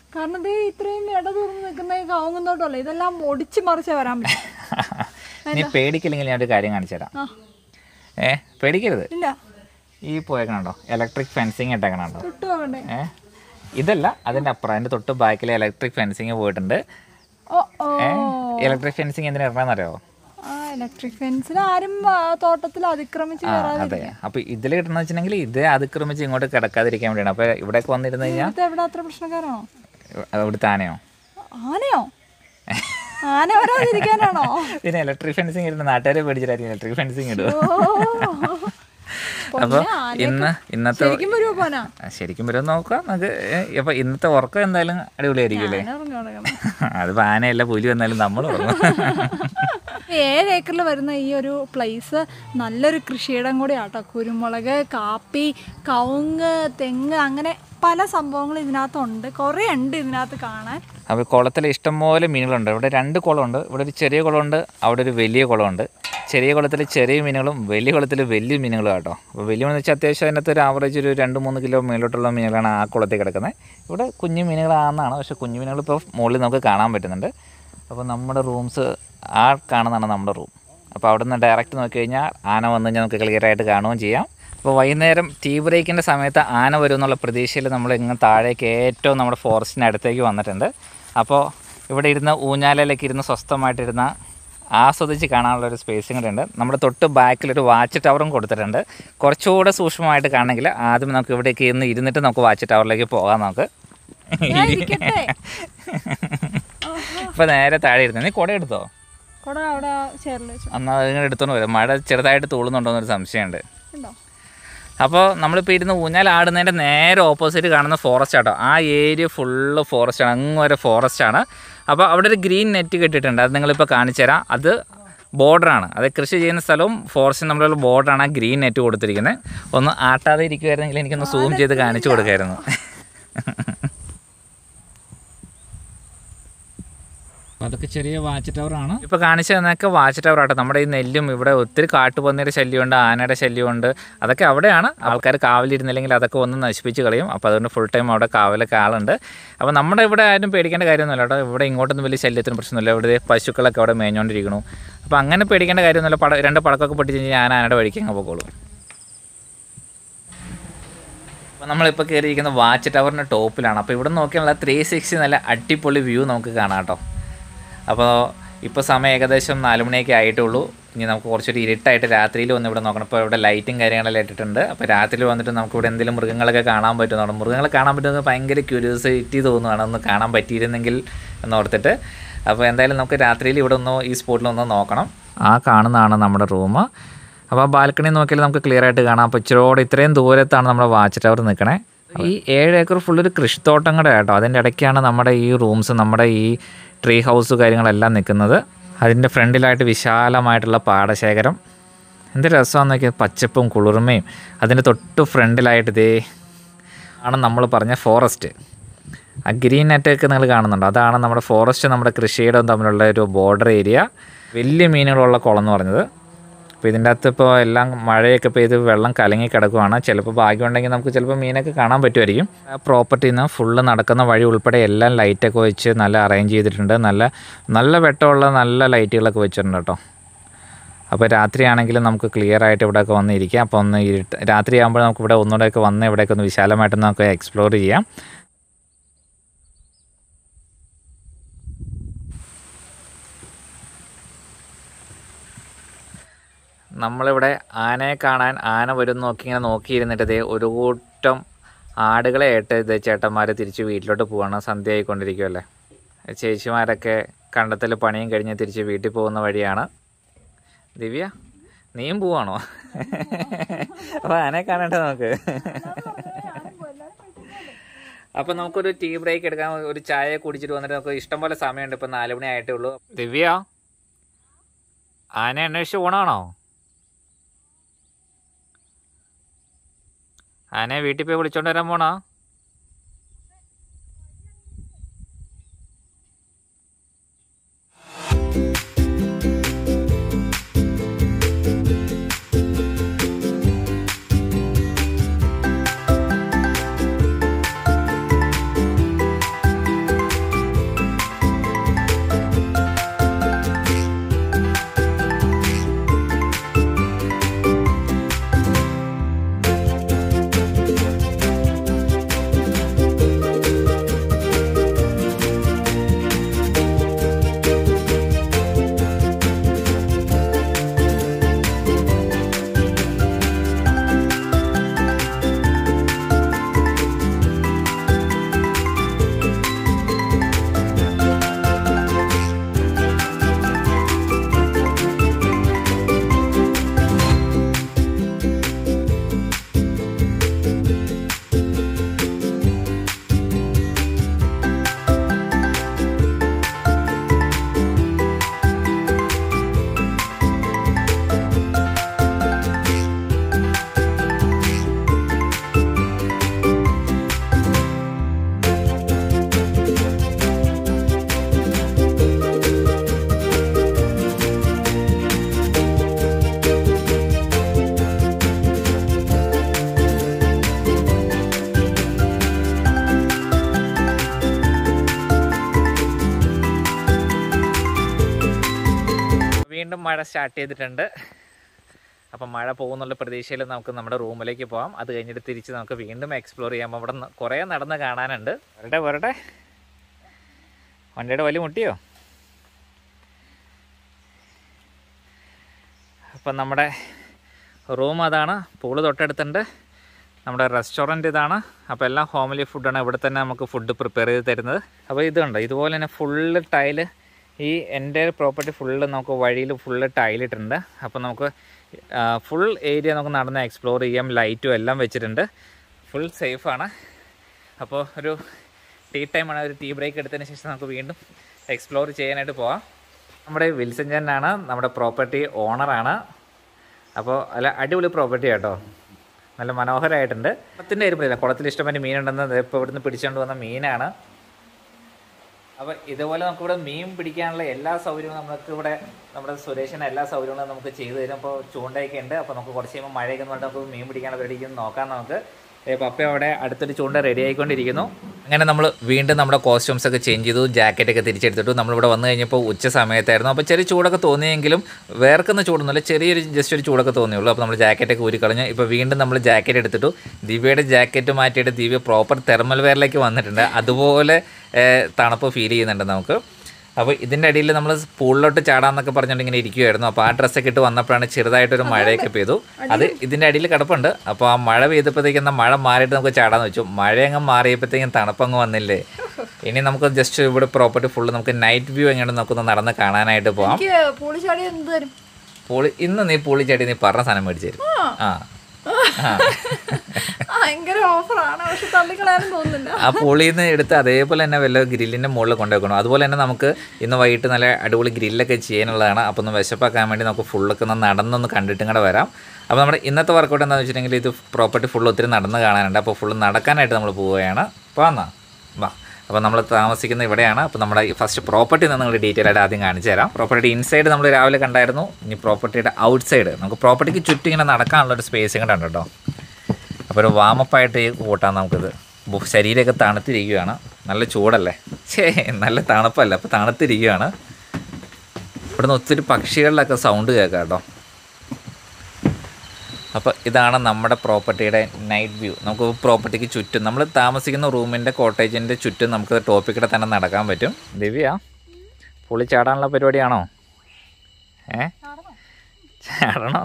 കാരണം ഇത് ഇത്രയും ഇട തുറന്ന് നിൽക്കുന്ന ഈ കവുങ്ങുന്നോട്ടല്ല ഇതെല്ലാം ഒടിച്ച് മറിച്ചേ വരാൻ പറ്റും നീ പേടിക്കില്ലെങ്കിൽ ഞാനൊരു കാര്യം കാണിച്ചു തരാം ആ ഏ പേടിക്കരുത് ഇല്ല ഈ പോയേക്കണുണ്ടോ ഇലക്ട്രിക് ഫെൻസിങ് ഇട്ടേക്കണുണ്ടോ തൊട്ട് പോകണ്ടേ ഏ ഇതല്ല അതിൻ്റെ അപ്പുറം അതിൻ്റെ തൊട്ട് ബാക്കിൽ ഇലക്ട്രിക് ഫെൻസിങ് പോയിട്ടുണ്ട് ഓ ഓ ഏ ഇലക്ട്രിക് ഫെൻസിങ് എന്തിനാ ഇടണമെന്നറിയോ ആ ഇലക്ട്രിക് ഫെൻസിന് ആരും ആ, തോട്ടത്തിൽ അതിക്രമിച്ച് ആ കയറാതെ അതെ അപ്പോൾ ഇതിൽ കിട്ടണമെന്ന് വെച്ചിട്ടുണ്ടെങ്കിൽ ഇത് അതിക്രമിച്ച് ഇങ്ങോട്ട് കിടക്കാതിരിക്കാൻ വേണ്ടിയാണ് അപ്പോൾ ഇവിടേക്ക് വന്നിരുന്നു കഴിഞ്ഞാൽ ഇത് എവിടെ അത്ര പ്രശ്നക്കാരാണോ അവിടുത്തെ ആനയോ ആനയോ ആന വരാതിരിക്കാനാണോ പിന്നെ ഇലക്ട്രിക് ഫെൻസിങ് ഇടുന്ന നാട്ടുകാരെ പേടിച്ചിട്ടായിരിക്കും ഇലക്ട്രിക് ഫെൻസിങ് ഇടുക ഓ. അപ്പോൾ പൊന്നെ, ആനയൊക്കെ ഇന്ന് ഇന്നത്തെ ശരിക്കും വരുമോ പോനാ ആ, ശരിക്കും വരും നോക്കാം നമുക്ക് അപ്പോൾ ഇന്നത്തെ ഉറക്കം എന്തായാലും അടിപൊളിയായിരിക്കും ആന ഇറങ്ങി കിടക്കണം അതിപ്പോൾ ആനയല്ല പുലി വന്നാലും നമ്മൾ ഉറങ്ങും ഏഴ് ഏക്കറിൽ വരുന്ന ഈ ഒരു പ്ലേസ് നല്ലൊരു കൃഷിയിടം കൂടിയാട്ടോ കുരുമുളക് കാപ്പി കവുങ്ങ് തെങ്ങ് അങ്ങനെ പല സംഭവങ്ങളും ഇതിനകത്തുണ്ട് കുറേ ഉണ്ട് ഇതിനകത്ത് കാണാൻ അപ്പോൾ കുളത്തിൽ ഇഷ്ടംപോലെ മീനുകളുണ്ട് ഇവിടെ രണ്ട് കുളമുണ്ട് ഇവിടെ ഒരു ചെറിയ കുളമുണ്ട് അവിടെ ഒരു വലിയ കുളമുണ്ട് ചെറിയ കുളത്തിൽ ചെറിയ മീനുകളും വലിയ കുളത്തിൽ വലിയ മീനുകളും കേട്ടോ അപ്പോൾ വലിയ മീൻ വെച്ചാൽ അത്യാവശ്യം അതിനകത്ത് ഒരു ആവറേജ് ഒരു രണ്ട് മൂന്ന് കിലോ മേലോട്ടുള്ള മീനുകളാണ് ആ കുളത്തിൽ കിടക്കുന്നത് ഇവിടെ കുഞ്ഞു മീനുകളാണെന്നാണ് പക്ഷേ കുഞ്ഞു മീനുകൾ ഇപ്പോൾ മുകളിൽ നമുക്ക് കാണാൻ പറ്റുന്നുണ്ട് അപ്പോൾ നമ്മുടെ റൂംസ് ആ കാണുന്നതാണ് നമ്മുടെ റൂം അപ്പോൾ അവിടെ നിന്ന് ഡയറക്റ്റ് നോക്കി കഴിഞ്ഞാൽ ആന വന്നു കഴിഞ്ഞാൽ നമുക്ക് ക്ലിയർ ആയിട്ട് കാണുകയും ചെയ്യാം അപ്പോൾ വൈകുന്നേരം ടീ ബ്രേക്കിൻ്റെ സമയത്ത് ആന വരും എന്നുള്ള പ്രതീക്ഷയിൽ നമ്മൾ ഇങ്ങ് താഴേക്ക് ഏറ്റവും നമ്മുടെ ഫോറസ്റ്റിന് അടുത്തേക്ക് വന്നിട്ടുണ്ട് അപ്പോൾ ഇവിടെ ഇരുന്ന് ഊഞ്ഞാലയിലേക്ക് ഇരുന്ന് സ്വസ്ഥമായിട്ടിരുന്ന ആസ്വദിച്ച് കാണാനുള്ള ഒരു സ്പേസും കൂടെ ഉണ്ട് നമ്മുടെ തൊട്ട് ബാക്കിലൊരു വാച്ച് ടവറും കൊടുത്തിട്ടുണ്ട് കുറച്ചുകൂടെ സൂക്ഷ്മമായിട്ട് കാണണമെങ്കിൽ ആദ്യം നമുക്ക് ഇവിടേക്ക് ഇരുന്ന് ഇരുന്നിട്ട് നമുക്ക് വാച്ച് ടവറിലേക്ക് പോകാം നമുക്ക് ഞാൻ ഇരിക്കട്ടെ ഇപ്പോൾ നേരെ താഴെ ഇരുന്ന് നീ കുട എടുത്തോ കൂടെ അവിടെ ചേറിൽ വെച്ചു എന്നാൽ അതിങ്ങനെ എടുത്തോണ്ട് വരും മഴ ചെറുതായിട്ട് തൂളുന്നുണ്ടോ എന്നൊരു സംശയമുണ്ട് ഉണ്ടോ അപ്പോൾ നമ്മളിപ്പോൾ ഇരുന്ന് ഊഞ്ഞാൽ ആടുന്നതിൻ്റെ നേരെ ഓപ്പോസിറ്റ് കാണുന്ന ഫോറസ്റ്റ് ആട്ടോ ആ ഏരിയ ഫുള്ള് ഫോറസ്റ്റ് ആണ് അങ്ങ് വരെ ഫോറസ്റ്റ് ആണ് അപ്പോൾ അവിടെ ഒരു ഗ്രീൻ നെറ്റ് കെട്ടിയിട്ടുണ്ട് അത് നിങ്ങളിപ്പോൾ കാണിച്ചു തരാം അത് ബോർഡറാണ് അത് കൃഷി ചെയ്യുന്ന സ്ഥലവും ഫോറസ്റ്റും തമ്മിലുള്ള ബോർഡറാണ് ആ ഗ്രീൻ നെറ്റ് കൊടുത്തിരിക്കുന്നത് ഒന്ന് ആട്ടാതെ ഇരിക്കുമായിരുന്നെങ്കിൽ എനിക്കൊന്ന് സൂം ചെയ്ത് കാണിച്ചു കൊടുക്കായിരുന്നു അതൊക്കെ ചെറിയ വാച്ച് ടവറാണ് ഇപ്പോൾ കാണിച്ചു തന്നൊക്കെ വാച്ച് ടവർ ആട്ടോ നമ്മുടെ ഈ നെല്ലും ഇവിടെ ഒത്തിരി കാട്ടുപന്നിയുടെ ശല്യമുണ്ട് ആനയുടെ ശല്യമുണ്ട് അതൊക്കെ അവിടെയാണ് ആൾക്കാർ കാവലിരുന്നില്ലെങ്കിൽ അതൊക്കെ ഒന്ന് നശിപ്പിച്ച് കളയും അപ്പോൾ അതുകൊണ്ട് ഫുൾ ടൈം അവിടെ കാവലൊക്കെ ആളുണ്ട് അപ്പോൾ നമ്മുടെ ഇവിടെ ആരും പേടിക്കേണ്ട കാര്യമൊന്നുമില്ല കേട്ടോ ഇവിടെ ഇങ്ങോട്ടൊന്നും വലിയ ശല്യത്തിന് പ്രശ്നമില്ല ഇവിടെ പശുക്കളൊക്കെ അവിടെ മേഞ്ഞുകൊണ്ടിരിക്കണു അപ്പോൾ അങ്ങനെ പേടിക്കേണ്ട കാര്യമൊന്നുമില്ല പട രണ്ട് പടക്കമൊക്കെ പൊട്ടിച്ച് കഴിഞ്ഞാൽ ഞാൻ ആനയുടെ വഴിക്ക് അങ്ങ് പോകോളൂ അപ്പോൾ നമ്മളിപ്പോൾ കയറിയിരിക്കുന്ന വാച്ച് ടവറിൻ്റെ ടോപ്പിലാണ് അപ്പോൾ ഇവിടെ നോക്കിയാൽ ത്രീ സിക്സ്റ്റി നല്ല അടിപൊളി വ്യൂ നമുക്ക് കാണാം കേട്ടോ അപ്പോൾ ഇപ്പോൾ സമയം ഏകദേശം നാല് മണിയൊക്കെ ആയിട്ടുള്ളൂ ഇനി നമുക്ക് കുറച്ചൊരു ഇരുട്ടായിട്ട് രാത്രിയിൽ വന്ന് ഇവിടെ നോക്കണം ഇപ്പോൾ ഇവിടെ ലൈറ്റും കാര്യങ്ങളെല്ലാം ഇട്ടിട്ടുണ്ട് അപ്പോൾ രാത്രി വന്നിട്ട് നമുക്ക് ഇവിടെ എന്തെങ്കിലും മൃഗങ്ങളൊക്കെ കാണാൻ പറ്റുന്നതാണ് മൃഗങ്ങളെ കാണാൻ പറ്റുന്നത് ഭയങ്കര ക്യൂരിയോസിറ്റി തോന്നുകയാണ് ഒന്ന് കാണാൻ പറ്റിയിരുന്നെങ്കിൽ എന്നോർത്തിട്ട് അപ്പോൾ എന്തായാലും നമുക്ക് രാത്രിയിൽ ഇവിടെ ഒന്ന് ഈ സ്പോട്ടിൽ ഒന്ന് നോക്കണം ആ കാണുന്നതാണ് നമ്മുടെ റൂം അപ്പോൾ ആ ബാൽക്കണി നോക്കിയാൽ നമുക്ക് ക്ലിയർ ആയിട്ട് കാണാം അപ്പോൾ ഇച്ചിരിയോടെ ഇത്രയും ദൂരത്താണ് നമ്മുടെ വാച്ച് ടവർ നിൽക്കണേ ഈ ഏഴ് ഏക്കർ ഫുള്ളൊരു കൃഷിത്തോട്ടം കൂടെ കേട്ടോ അതിൻ്റെ ഇടയ്ക്കാണ് നമ്മുടെ ഈ റൂംസ് നമ്മുടെ ഈ ട്രീ ഹൗസ് കാര്യങ്ങളെല്ലാം നിൽക്കുന്നത് അതിൻ്റെ ഫ്രണ്ടിലായിട്ട് വിശാലമായിട്ടുള്ള പാടശേഖരം എന്ത് രസമാണെന്ന് നോക്കിയാൽ പച്ചപ്പും കുളിർമയും അതിൻ്റെ തൊട്ട് ഫ്രണ്ടിലായിട്ട് ഇതേ ആണ് നമ്മൾ പറഞ്ഞ ഫോറസ്റ്റ് ആ ഗ്രീൻ നെറ്റൊക്കെ നിങ്ങൾ കാണുന്നുണ്ട് അതാണ് നമ്മുടെ ഫോറസ്റ്റ് നമ്മുടെ കൃഷിയിടം തമ്മിലുള്ള ഒരു ബോർഡർ ഏരിയ വലിയ മീനുകളുള്ള കുളം എന്ന് പറഞ്ഞത് അപ്പോൾ ഇതിൻ്റെ അകത്ത് ഇപ്പോൾ എല്ലാം മഴയൊക്കെ പെയ്ത് വെള്ളം കലങ്ങി കിടക്കുവാണ് ചിലപ്പോൾ ഭാഗ്യമുണ്ടെങ്കിൽ നമുക്ക് ചിലപ്പോൾ മീനൊക്കെ കാണാൻ പറ്റുമായിരിക്കും ആ പ്രോപ്പർട്ടിയിൽ നിന്ന് ഫുള്ള് നടക്കുന്ന വഴി ഉൾപ്പെടെ എല്ലാം ലൈറ്റൊക്കെ വെച്ച് നല്ല അറേഞ്ച് ചെയ്തിട്ടുണ്ട് നല്ല നല്ല വെട്ടമുള്ള നല്ല ലൈറ്റുകളൊക്കെ വെച്ചിട്ടുണ്ട് കേട്ടോ അപ്പോൾ രാത്രിയാണെങ്കിലും നമുക്ക് ക്ലിയർ ആയിട്ട് ഇവിടെയൊക്കെ വന്നിരിക്കാം അപ്പോൾ ഒന്ന് ഇരുട്ട് രാത്രി ആകുമ്പോൾ നമുക്ക് ഇവിടെ ഒന്നുകൂടെയൊക്കെ വന്ന് ഇവിടെയൊക്കെ ഒന്ന് വിശാലമായിട്ട് നമുക്ക് എക്സ്പ്ലോർ ചെയ്യാം നമ്മളിവിടെ ആനയെ കാണാൻ ആന വരും നോക്കി ഇങ്ങനെ നോക്കിയിരുന്നിട്ട് ദേ ഒരു കൂട്ടം ആടുകളെ ആയിട്ട് ഇത് ചേട്ടന്മാർ തിരിച്ച് വീട്ടിലോട്ട് പോവാണ് സന്ധ്യ ആയിക്കൊണ്ടിരിക്കുമല്ലേ ചേച്ചിമാരൊക്കെ കണ്ടത്തിൽ പണിയും കഴിഞ്ഞ് തിരിച്ച് വീട്ടിൽ പോകുന്ന വഴിയാണ് ദിവ്യ നീയും പോവാണോ അപ്പോൾ ആനയെ കാണട്ടെ നമുക്ക് അപ്പോൾ നമുക്കൊരു ടീ ബ്രേക്ക് എടുക്കാൻ ഒരു ചായ കുടിച്ചിട്ട് വന്നിട്ട് നമുക്ക് ഇഷ്ടംപോലെ സമയമുണ്ട് ഇപ്പം നാല് മണി ആയിട്ടേ ഉള്ളൂ ദിവ്യ ആന അന്വേഷിച്ച് പോണാണോ ആനയെ വീട്ടിൽ പോയി വിളിച്ചോണ്ട് വരാൻ പോണോ വീണ്ടും മഴ സ്റ്റാർട്ട് ചെയ്തിട്ടുണ്ട് അപ്പം മഴ പോകുന്നുള്ള പ്രതീക്ഷയിൽ നമുക്ക് നമ്മുടെ റൂമിലേക്ക് പോകാം അത് കഴിഞ്ഞിട്ട് തിരിച്ച് നമുക്ക് വീണ്ടും എക്സ്പ്ലോർ ചെയ്യാം അവിടെ ന- കുറേ നടന്ന് കാണാനുണ്ട് വരട്ടെ വരട്ടെ വണ്ടിയുടെ വലി മുട്ടിയോ അപ്പം നമ്മുടെ റൂം അതാണ് പൂള് തൊട്ടടുത്തുണ്ട് നമ്മുടെ റെസ്റ്റോറൻറ്റ് ഇതാണ് അപ്പോൾ എല്ലാം ഹോംലി ഫുഡാണ് ഇവിടെ തന്നെ നമുക്ക് ഫുഡ് പ്രിപ്പയർ ചെയ്ത് തരുന്നത് അപ്പോൾ ഇതുണ്ട് ഇതുപോലെ തന്നെ ഫുള്ള് ടൈല് ഈ എൻ്റെ പ്രോപ്പർട്ടി ഫുള്ള് നമുക്ക് വഴിയിൽ ഫുള്ള് ടൈലിട്ടുണ്ട് അപ്പോൾ നമുക്ക് ഫുൾ ഏരിയ നമുക്ക് നടന്ന് എക്സ്പ്ലോർ ചെയ്യാം ലൈറ്റും എല്ലാം വെച്ചിട്ടുണ്ട് ഫുൾ സേഫാണ് അപ്പോൾ ഒരു ടീ ടൈമാണ് ഒരു ടീ ബ്രേക്ക് എടുത്തതിന് ശേഷം നമുക്ക് വീണ്ടും എക്സ്പ്ലോർ ചെയ്യാനായിട്ട് പോവാം നമ്മുടെ വിൽസൺ ജനാണ് നമ്മുടെ പ്രോപ്പർട്ടി ഓണറാണ് അപ്പോൾ അല്ല അടിപൊളി പ്രോപ്പർട്ടി കേട്ടോ നല്ല മനോഹരമായിട്ടുണ്ട് കുളത്തിൻ്റെ കാര്യമില്ല കുളത്തിൽ ഇഷ്ടംപോലെ മീനുണ്ടെന്ന് ഇപ്പോൾ ഇവിടുന്ന് പിടിച്ചുകൊണ്ട് വന്ന മീനാണ് അപ്പോൾ ഇതുപോലെ നമുക്കിവിടെ മീൻ പിടിക്കാനുള്ള എല്ലാ സൗകര്യങ്ങളും നമുക്ക് ഇവിടെ നമ്മുടെ സുരേഷിന് എല്ലാ സൗകര്യങ്ങളും നമുക്ക് ചെയ്തു തരും അപ്പോൾ ചൂണ്ടയൊക്കെ ഉണ്ട് അപ്പോൾ നമുക്ക് കുറച്ച് കഴിയുമ്പോൾ മഴയൊക്കെ വന്നിട്ട് നമുക്ക് മീൻ പിടിക്കാനുള്ള പരിപാടിക്ക് നോക്കാം നമുക്ക് ഏ, പപ്പ അവിടെ അടുത്തൊരു ചൂണ്ട റെഡി ആയിക്കൊണ്ടിരിക്കുന്നു അങ്ങനെ നമ്മൾ വീണ്ടും നമ്മുടെ കോസ്റ്റ്യൂംസ് ഒക്കെ ചേഞ്ച് ചെയ്തു ജാക്കറ്റ് ഒക്കെ തിരിച്ചെടുത്തിട്ടു നമ്മളിവിടെ വന്നു കഴിഞ്ഞപ്പോൾ ഉച്ച സമയത്തായിരുന്നു അപ്പോൾ ചെറിയ ചൂടൊക്കെ തോന്നിയെങ്കിലും വേർക്കുന്ന ചൂടൊന്നുമില്ല ചെറിയൊരു ജസ്റ്റ് ഒരു ചൂടൊക്കെ തോന്നിയുള്ളൂ അപ്പോൾ നമ്മൾ ജാക്കറ്റൊക്കെ ഊരിക്കളഞ്ഞു ഇപ്പോൾ വീണ്ടും നമ്മൾ ജാക്കറ്റ് എടുത്തിട്ടു ദിവ്യയുടെ ജാക്കറ്റ് മാറ്റിയിട്ട് ദിവ്യ പ്രോപ്പർ തെർമൽ വെയറിലേക്ക് വന്നിട്ടുണ്ട് അതുപോലെ ഏ, തണുപ്പ് ഫീൽ ചെയ്യുന്നുണ്ട് നമുക്ക് അപ്പോൾ ഇതിൻ്റെ അടിയിൽ നമ്മൾ പൂളിലോട്ട് ചാടാന്നൊക്കെ പറഞ്ഞുകൊണ്ട് ഇങ്ങനെ ഇരിക്കുമായിരുന്നു അപ്പോൾ ആ ഡ്രസ്സൊക്കെ ഇട്ട് വന്നപ്പോഴാണ് ചെറുതായിട്ടൊരു മഴയൊക്കെ പെയ്തു അത് ഇതിൻ്റെ അടിയിൽ കിടപ്പുണ്ട് അപ്പോൾ ആ മഴ പെയ്തപ്പോഴത്തേക്കും എന്നാ മഴ മാറിയിട്ട് നമുക്ക് ചാടാന്ന് വെച്ചു മഴ അങ്ങ് മാറിയപ്പോഴത്തേക്കും തണുപ്പങ്ങ് വന്നില്ലേ ഇനി നമുക്ക് ജസ്റ്റ് ഇവിടെ പ്രോപ്പർട്ടി ഫുള്ള് നമുക്ക് നൈറ്റ് വ്യൂ എങ്ങനെ നമുക്കൊന്ന് നടന്ന് കാണാനായിട്ട് പോവാം എനിക്ക് പൂളിച്ചാടി എന്ത് തരും പൂളി ഇന്ന് നീ പൂളി ചാടി നീ പറഞ്ഞ സാധനം മേടിച്ചു തരും ആ ആ ഭയങ്കര ഓഫറാണ് പക്ഷെ തള്ളിക്കളയാനും തോന്നുന്നില്ല ആ പുളിയിൽ നിന്ന് എടുത്ത് അതേപോലെ തന്നെ വല്ല ഗ്രില്ലിൻ്റെ മുകളിൽ കൊണ്ടുവെക്കണം അതുപോലെ തന്നെ നമുക്ക് ഇന്ന് വൈകിട്ട് നല്ല അടിപൊളി ഗ്രില്ലൊക്കെ ചെയ്യാനുള്ളതാണ് അപ്പോൾ ഒന്ന് വിശപ്പാക്കാൻ വേണ്ടി നമുക്ക് ഫുള്ളൊക്കെ ഒന്ന് നടന്നൊന്ന് കണ്ടിട്ടും കൂടെ വരാം അപ്പോൾ നമ്മുടെ ഇന്നത്തെ വർക്കൗട്ട് എന്താണെന്ന് വെച്ചിട്ടുണ്ടെങ്കിൽ ഇത് പ്രോപ്പർട്ടി ഫുൾ ഒത്തിരി നടന്ന് കാണാനുണ്ട് അപ്പോൾ ഫുള്ള് നടക്കാനായിട്ട് നമ്മൾ പോവുകയാണ് പോന്നാ വാ അപ്പോൾ നമ്മൾ താമസിക്കുന്ന ഇവിടെയാണ് അപ്പോൾ നമ്മുടെ ഫസ്റ്റ് പ്രോപ്പർട്ടി നിങ്ങൾ ഡീറ്റെയിൽ ആയിട്ട് ആദ്യം കാണിച്ചു തരാം പ്രോപ്പർട്ടി ഇൻസൈഡ് നമ്മൾ രാവിലെ കണ്ടായിരുന്നു ഇനി പ്രോപ്പർട്ടിയുടെ ഔട്ട് സൈഡ് നമുക്ക് പ്രോപ്പർട്ടിക്ക് ചുറ്റും ഇങ്ങനെ നടക്കാനുള്ള ഒരു സ്പേസ് കൂടെ ഉണ്ട് കേട്ടോ അപ്പോൾ ഒരു വാമപ്പായിട്ട് കൂട്ടാം നമുക്കിത് ബു- ശരീരമൊക്കെ തണുത്തിരിക്കുകയാണ് നല്ല ചൂടല്ലേ ഛേ നല്ല തണുപ്പല്ല അപ്പോൾ തണുത്തിരിക്കുകയാണ് ഇവിടുന്ന് ഒത്തിരി പക്ഷികളിലൊക്കെ സൗണ്ട് കേൾക്കാം കേട്ടോ അപ്പോൾ ഇതാണ് നമ്മുടെ പ്രോപ്പർട്ടിയുടെ നൈറ്റ് വ്യൂ നമുക്ക് പ്രോപ്പർട്ടിക്ക് ചുറ്റും നമ്മൾ താമസിക്കുന്ന റൂമിൻ്റെ കോട്ടേജിൻ്റെ ചുറ്റും നമുക്ക് ടോപ്പിക്കിടെ തന്നെ നടക്കാൻ പറ്റും ദിവ്യ പുളി ചാടാനുള്ള പരിപാടിയാണോ ഏ ചാടണം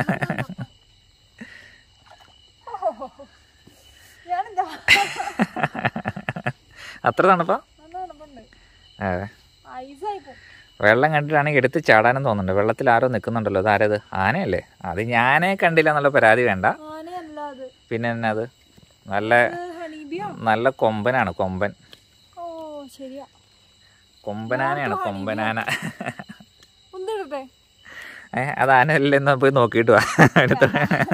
ഞാനെന്താ അത്ര തണുപ്പാ നല്ല തണുപ്പുണ്ട് അതെ ഐസായി പോ വെള്ളം കണ്ടിട്ടാണെങ്കിൽ എടുത്ത് ചാടാനും തോന്നുന്നുണ്ട് വെള്ളത്തിൽ ആരോ നിൽക്കുന്നുണ്ടല്ലോ അതാരത് ആനയല്ലേ അത് ഞാനേ കണ്ടില്ല എന്നുള്ള പരാതി വേണ്ട ആനയല്ല അത് പിന്നെ എന്നാ അത് നല്ല ഇത് ഹണീബിയോ നല്ല കൊമ്പനാണ് കൊമ്പൻ ഓ ശരിയാ കൊമ്പനാനയാണ് കൊമ്പനാന ഒന്നിടട്ടെ ഏ അത് ആനയല്ലെന്ന് പോയി നോക്കിയിട്ട് വാ അടുത്ത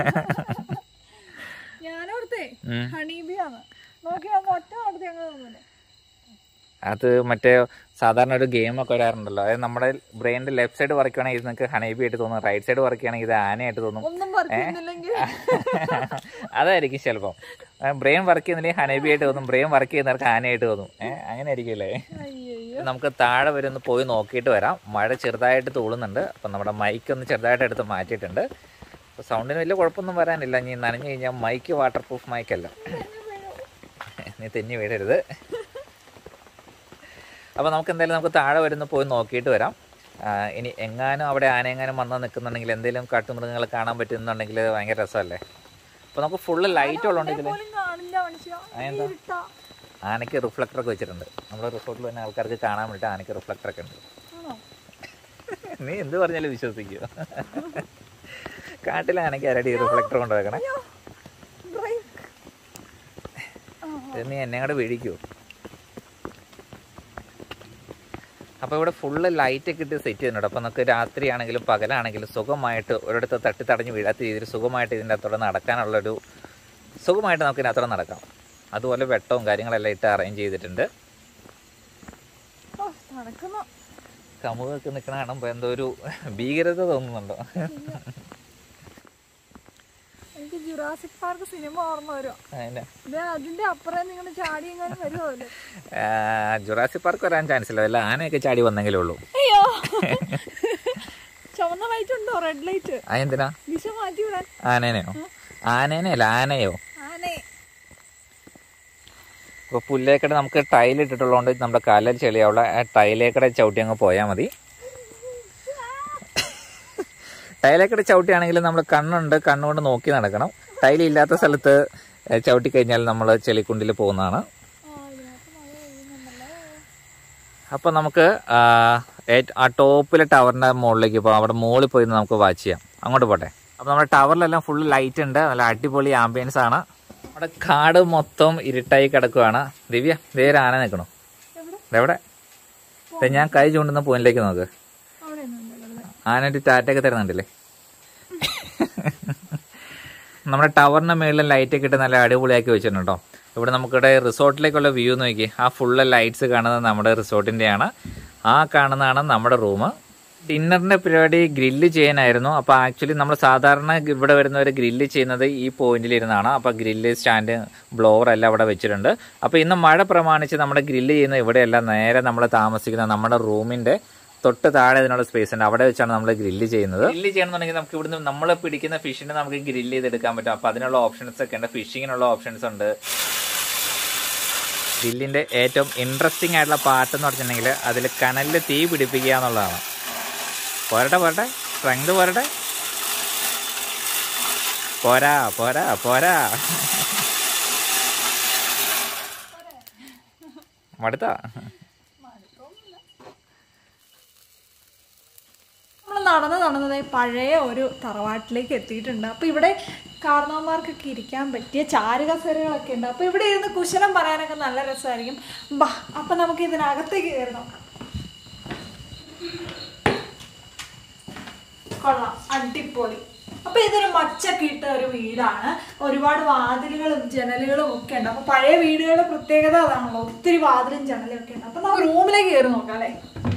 ഞാനോർത്തേ ഉം. ഹണീബിയാണ് നോക്കി അങ്ങ് ഒറ്റ നടത്തി അങ്ങ് തോന്നുന്നു അത് മറ്റേ സാധാരണ ഒരു ഗെയിമൊക്കെ വരാറുണ്ടല്ലോ അതായത് നമ്മുടെ ബ്രെയിനിന്റെ ലെഫ്റ്റ് സൈഡ് വർക്ക് ചെയ്യണമെങ്കിൽ ഇത് നിങ്ങൾക്ക് ഹണൈബി ആയിട്ട് തോന്നും റൈറ്റ് സൈഡ് വർക്ക് ചെയ്യണമെങ്കിൽ ഇത് ആനയായിട്ട് തോന്നും ഒന്നും പറയുന്നില്ലെങ്കിൽ അതായിരിക്കും ചിലപ്പം ബ്രെയിൻ വർക്ക് ചെയ്യുന്നില്ലെങ്കിൽ ഹണൈബി ആയിട്ട് തോന്നും ബ്രെയിൻ വർക്ക് ചെയ്യുന്നവർക്ക് ആനയായിട്ട് തോന്നും ഏഹ് അങ്ങനെ ആയിരിക്കുമല്ലേ അയ്യോ നമുക്ക് താഴെ വരെ ഒന്ന് പോയി നോക്കിയിട്ട് വരാം മഴ ചെറുതായിട്ട് തൂളുന്നുണ്ട് അപ്പം നമ്മുടെ മൈക്ക് ഒന്ന് ചെറുതായിട്ട് എടുത്ത് മാറ്റിയിട്ടുണ്ട് അപ്പോൾ സൗണ്ടിന് വലിയ കുഴപ്പമൊന്നും വരാനില്ല ഇനി നനഞ്ഞു കഴിഞ്ഞാൽ മൈക്ക് വാട്ടർ പ്രൂഫ് മൈക്കല്ല നീ തെന്നി വീഴരുത് അപ്പോൾ നമുക്ക് എന്തായാലും നമുക്ക് താഴെ വരുന്ന പോയി നോക്കിയിട്ട് വരാം ആ, ഇനി എങ്ങാനും അവിടെ ആന എങ്ങാനും വന്നാൽ നിൽക്കുന്നുണ്ടെങ്കിൽ എന്തെങ്കിലും കാട്ടുമൃഗങ്ങൾ കാണാൻ പറ്റുന്നുണ്ടെങ്കിൽ ഭയങ്കര രസമല്ലേ അപ്പോൾ നമുക്ക് ഫുള്ള് ലൈറ്റ് ഉള്ളതുകൊണ്ട് ഇതിൽ പോലും കാണില്ല മനുഷ്യ അതെന്താ? ഇരുട്ടാ. ആനയ്ക്ക് റിഫ്ലക്ടറൊക്കെ വെച്ചിട്ടുണ്ട് നമ്മുടെ റിസോർട്ടിൽ തന്നെ ആൾക്കാർക്ക് കാണാൻ വേണ്ടിയിട്ട് ആനയ്ക്ക് റിഫ്ലക്ടറൊക്കെ ഉണ്ട് ആണോ നീ എന്ത് പറഞ്ഞാലും വിശ്വസിക്കുമോ കാട്ടിലെ ആനയ്ക്ക് ആരടി റിഫ്ലക്ടർ കൊണ്ടുവെക്കണേ ബ്രേക്ക് ഇത് നീ എന്നെ കൂടെ വീഴിക്കുമോ അപ്പോൾ ഇവിടെ ഫുള്ള് ലൈറ്റ് ഒക്കെ ഇട്ട് സെറ്റ് ചെയ്യുന്നുണ്ട് അപ്പോൾ നമുക്ക് രാത്രിയാണെങ്കിലും പകലാണെങ്കിലും സുഖമായിട്ട് ഒരിടത്ത് തട്ടി തടഞ്ഞ് വീഴാത്ത രീതിയിൽ സുഖമായിട്ട് ഇതിൻ്റെ അകത്തോടെ നടക്കാനുള്ളൊരു സുഖമായിട്ട് നമുക്ക് ഇതിനകത്തോടെ നടക്കാം അതുപോലെ വെട്ടവും കാര്യങ്ങളെല്ലാം ഇട്ട് അറേഞ്ച് ചെയ്തിട്ടുണ്ട് ഓ നടക്കുന്നു കമുകൊക്കെ നിൽക്കണ കാണുമ്പോൾ എന്തോ ഒരു ഭീകരത തോന്നുന്നുണ്ടോ എനിക്ക് ജുറാസിക് പാർക്ക് സിനിമ ഓർമ്മ വരുമോ അതിൻ്റെ ഇത് അതിന്റെ അപ്പുറം നിങ്ങൾ ചാടി എങ്ങാനും വരുമോ അല്ലേ ജുറാസി പാർക്ക് വരാൻ ചാൻസ് ഇല്ല വല്ല ആനയൊക്കെ ചാടി വന്നെങ്കിലേ ഉള്ളൂ അയ്യോ കണ്ടോ റെഡ് ലൈറ്റ് അതെന്തിനാ ദിശ മാറ്റി വിടാൻ ആനേനെയോ ആനേനെയല്ല ആനയോ ആനേ ഇപ്പോൾ പുല്ലേക്കട നമുക്ക് ടൈൽ ഇട്ടിട്ടുള്ളതുകൊണ്ട് നമ്മുടെ കാലിൽ ചെളിയാവുള്ള ആ ടൈലേക്കട ചവിട്ടി അങ്ങ് പോയാൽ മതി ടൈലേക്കട ചവിട്ടിയാണെങ്കിൽ നമ്മൾ കണ്ണുണ്ട് കണ്ണുകൊണ്ട് നോക്കി നടക്കണം ടൈൽ ഇല്ലാത്ത സ്ഥലത്ത് ഏ, ചവിട്ടി കഴിഞ്ഞാൽ നമ്മൾ ചെളിക്കുണ്ടിൽ പോകുന്നതാണ് അപ്പം നമുക്ക് ആ, ഏറ്റ്- ആ ടോപ്പിലെ ടവറിൻ്റെ മുകളിലേക്ക് പോകാം അവിടെ മുകളിൽ പോയി നിന്ന് നമുക്ക് വാച്ച് ചെയ്യാം അങ്ങോട്ട് പോട്ടെ അപ്പം നമ്മുടെ ടവറിലെല്ലാം ഫുൾ ലൈറ്റ് ഉണ്ട് നല്ല അടിപൊളി ആംബിയൻസ് ആണ് നമ്മുടെ കാട് മൊത്തം ഇരുട്ടായി കിടക്കുവാണ് ദിവ്യ ദേ ഒരു ആന നിൽക്കണു എവിടെ ദേ ഞാൻ കൈ ചൂണ്ടുന്ന പോയിന്റിലേക്ക് നോക്ക് അവിടെ ഒന്നും ഇല്ല ആന ഒരു ടാറ്റയൊക്കെ തരുന്നുണ്ടല്ലേ നമ്മുടെ ടവറിന്റെ മുകളിൽ ലൈറ്റ് ഒക്കെ ഇട്ട് നല്ല അടിപൊളിയാക്കി വെച്ചിട്ടുണ്ട് കേട്ടോ ഇവിടെ നമുക്കിവിടെ റിസോർട്ടിലേക്കുള്ള വ്യൂ നോക്കി ആ ഫുള്ള് ലൈറ്റ്സ് കാണുന്നത് നമ്മുടെ റിസോർട്ടിന്റെയാണ് ആ കാണുന്നതാണ് നമ്മുടെ റൂം ഡിന്നറിന്റെ പരിപാടി ഗ്രില്ല് ചെയ്യാനായിരുന്നു അപ്പോൾ ആക്ച്വലി നമ്മൾ സാധാരണ ഇവിടെ വരുന്നവർ ഗ്രില്ല് ചെയ്യുന്നത് ഈ പോയിന്റിൽ ഇരുന്നാണ് അപ്പോൾ ഗ്രില്ല് സ്റ്റാൻഡ് ബ്ലോവർ എല്ലാം അവിടെ വെച്ചിട്ടുണ്ട് അപ്പോൾ ഇന്ന് മഴ പ്രമാണിച്ച് നമ്മുടെ ഗ്രില്ല് ചെയ്യുന്ന ഇവിടെയല്ല നേരെ നമ്മൾ താമസിക്കുന്ന നമ്മുടെ റൂമിന്റെ തൊട്ട് താഴെ ഇതിനുള്ള സ്പേസ് ഉണ്ട് അവിടെ വെച്ചാണ് നമ്മൾ ഗ്രില്ല് ചെയ്യുന്നത് ഗ്രില്ല് ചെയ്യണമെന്നുണ്ടെങ്കിൽ നമുക്ക് ഇവിടുന്ന് നമ്മൾ പിടിക്കുന്ന ഫിഷിനെ നമുക്ക് ഗ്രില്ല് ചെയ്തെടുക്കാൻ പറ്റും അപ്പോൾ അതിനുള്ള ഓപ്ഷൻസ് ഒക്കെ ഉണ്ട് ഫിഷിങ്ങിനുള്ള ഓപ്ഷൻസ് ഉണ്ട് ഗ്രില്ലിന്റെ ഏറ്റവും ഇൻട്രസ്റ്റിംഗ് ആയിട്ടുള്ള പാട്ട് എന്ന് പറഞ്ഞിട്ടുണ്ടെങ്കിൽ അതിൽ കനലിൽ തീ പിടിപ്പിക്കുക എന്നുള്ളതാണ് പോരട്ടെ പോരട്ടെ സ്ട്രെങ്ത് പോരട്ടെ പോരാ പോരാ പോരാ മടുത്താ നമ്മൾ നടന്ന് നടന്നത് പഴയ ഒരു തറവാട്ടിലേക്ക് എത്തിയിട്ടുണ്ട് അപ്പോൾ ഇവിടെ കാരണവന്മാർക്കൊക്കെ ഇരിക്കാൻ പറ്റിയ ചാരുകസേരകളൊക്കെ ഉണ്ട് അപ്പോൾ ഇവിടെ ഇരുന്ന് കുശലം പറയാനൊക്കെ നല്ല രസമായിരിക്കും ബാ അപ്പം നമുക്ക് ഇതിനകത്തേക്ക് കയറി നോക്കാം കൊള്ളാം അടിപൊളി അപ്പൊ ഇതൊരു മച്ചൊക്കെ ഇട്ട ഒരു വീടാണ് ഒരുപാട് വാതിലുകളും ജനലുകളും ഒക്കെ ഉണ്ട് അപ്പൊ പഴയ വീടുകളുടെ പ്രത്യേകത അതാണല്ലോ ഒത്തിരി വാതിലും ജനലും ഒക്കെ ഉണ്ട് അപ്പൊ നമുക്ക് റൂമിലേക്ക് കയറി നോക്കാം അല്ലേ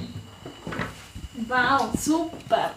വാവ് സൂപ്പർ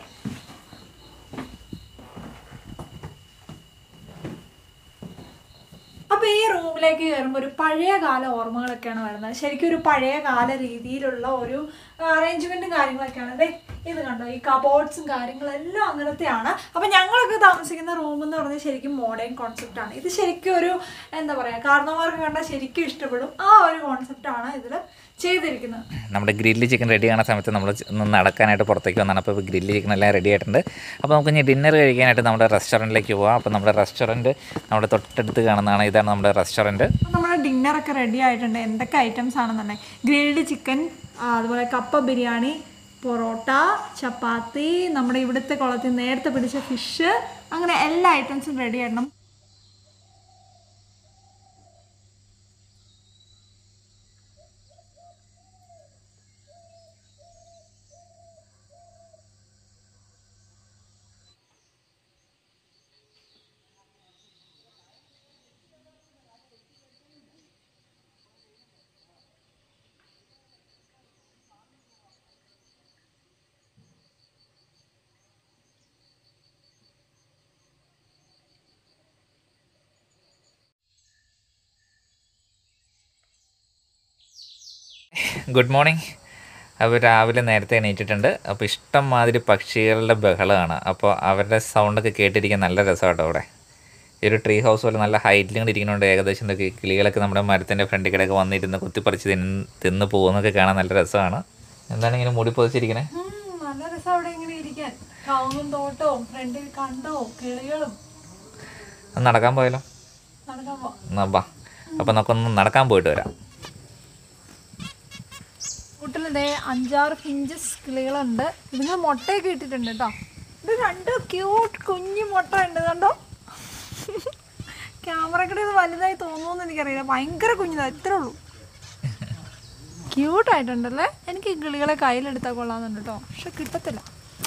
അപ്പൊ ഈ റൂമിലേക്ക് കയറുമ്പോൾ ഒരു പഴയ കാല ഓർമ്മകളൊക്കെയാണ് വരുന്നത് ശരിക്കും ഒരു പഴയ കാല രീതിയിലുള്ള ഒരു അറേഞ്ച്മെന്റും കാര്യങ്ങളൊക്കെയാണ് അതെ ഇത് കണ്ടോ ഈ കബോർഡ്സും കാര്യങ്ങളും എല്ലാം അങ്ങനത്തെയാണ് അപ്പൊ ഞങ്ങളൊക്കെ താമസിക്കുന്ന റൂം എന്ന് പറഞ്ഞാൽ ശരിക്കും മോഡേൺ കോൺസെപ്റ്റ് ആണ് ഇത് ശരിക്കും ഒരു എന്താ പറയാ കാരണവന്മാർക്ക് കണ്ടാൽ ശരിക്കും ഇഷ്ടപ്പെടും ആ ഒരു കോൺസെപ്റ്റ് ആണ് ഇതിൽ ചെയ്തിരിക്കുന്നത് നമ്മുടെ ഗ്രില്ല് ചിക്കൻ റെഡി ആകുന്ന സമയത്ത് നമ്മൾ ഒന്ന് നടക്കാനായിട്ട് പുറത്തേക്ക് വന്നാണ് അപ്പോൾ ഗ്രില്ല് ചിക്കൻ എല്ലാം റെഡി ആയിട്ടുണ്ട് അപ്പോൾ നമുക്ക് ഇനി ഡിന്നർ കഴിക്കാനായിട്ട് നമ്മുടെ റെസ്റ്റോറൻറ്റിലേക്ക് പോകാം അപ്പോൾ നമ്മുടെ റെസ്റ്റോറൻറ്റ് നമ്മുടെ തൊട്ടടുത്ത് കാണുന്നതാണ് ഇതാണ് നമ്മുടെ റെസ്റ്റോറൻറ്റ് അപ്പം നമ്മുടെ ഡിന്നറൊക്കെ റെഡി ആയിട്ടുണ്ട് എന്തൊക്കെ ഐറ്റംസ് ആണെന്നുണ്ടെങ്കിൽ ഗ്രിൽഡ് ചിക്കൻ അതുപോലെ കപ്പ ബിരിയാണി പൊറോട്ട ചപ്പാത്തി നമ്മുടെ ഇവിടുത്തെ കുളത്തിൽ നേരത്തെ പിടിച്ച ഫിഷ് അങ്ങനെ എല്ലാ ഐറ്റംസും റെഡി ആയിട്ടുണ്ട് ഗുഡ് മോർണിംഗ് അപ്പോൾ രാവിലെ നേരത്തെ എണീറ്റിട്ടുണ്ട് അപ്പോൾ ഇഷ്ടം മാതിരി പക്ഷികളുടെ ബഹളമാണ് അപ്പോൾ അവരുടെ സൗണ്ടൊക്കെ കേട്ടിരിക്കാൻ നല്ല രസമാട്ടോ അവിടെ ഈ ഒരു ട്രീ ഹൗസ് പോലെ നല്ല ഹൈറ്റിൽ ഇങ്ങനെ ഇരിക്കുന്നുണ്ട് ഏകദേശം എന്തൊക്കെ കിളികളൊക്കെ നമ്മുടെ മരത്തിൻ്റെ ഫ്രണ്ടിൽ കിടക്കെ വന്നിരുന്ന് കുത്തിപ്പറിച്ച് തിന്ന് തിന്ന് പോകുന്നൊക്കെ കാണാൻ നല്ല രസമാണ് എന്താണ് ഇങ്ങനെ മൂടി പൊതിച്ചിരിക്കണേ നല്ല രസം അവിടെ ഇങ്ങനെ ഇരിക്കാൻ കവുങ്ങും തോട്ടവും ഫ്രണ്ടിൽ കണ്ടവും കിളികളും ഒന്ന് നടക്കാൻ പോയാലോ നടക്കാൻ പോ എന്നാ ബാ അപ്പോൾ നമുക്കൊന്ന് നടക്കാൻ പോയിട്ട് വരാം കൂട്ടിലിതേ അഞ്ചാറ് ഫിഞ്ചസ് കിളികളുണ്ട് ഇതിന് മുട്ടയൊക്കെ ഇട്ടിട്ടുണ്ട് കേട്ടോ ഇത് രണ്ട് ക്യൂട്ട് കുഞ്ഞു മുട്ട ഉണ്ട് കണ്ടോ ക്യാമറക്കടെ ഇത് വലുതായി തോന്നുന്നു എനിക്കറിയില്ല ഭയങ്കര കുഞ്ഞതാ ഇത്രേ ഉള്ളൂ ക്യൂട്ടായിട്ടുണ്ടല്ലേ എനിക്ക് ഈ കിളികളെ കയ്യിലെടുത്താൽ കൊള്ളാമെന്നുണ്ട് കേട്ടോ പക്ഷെ കിട്ടത്തില്ല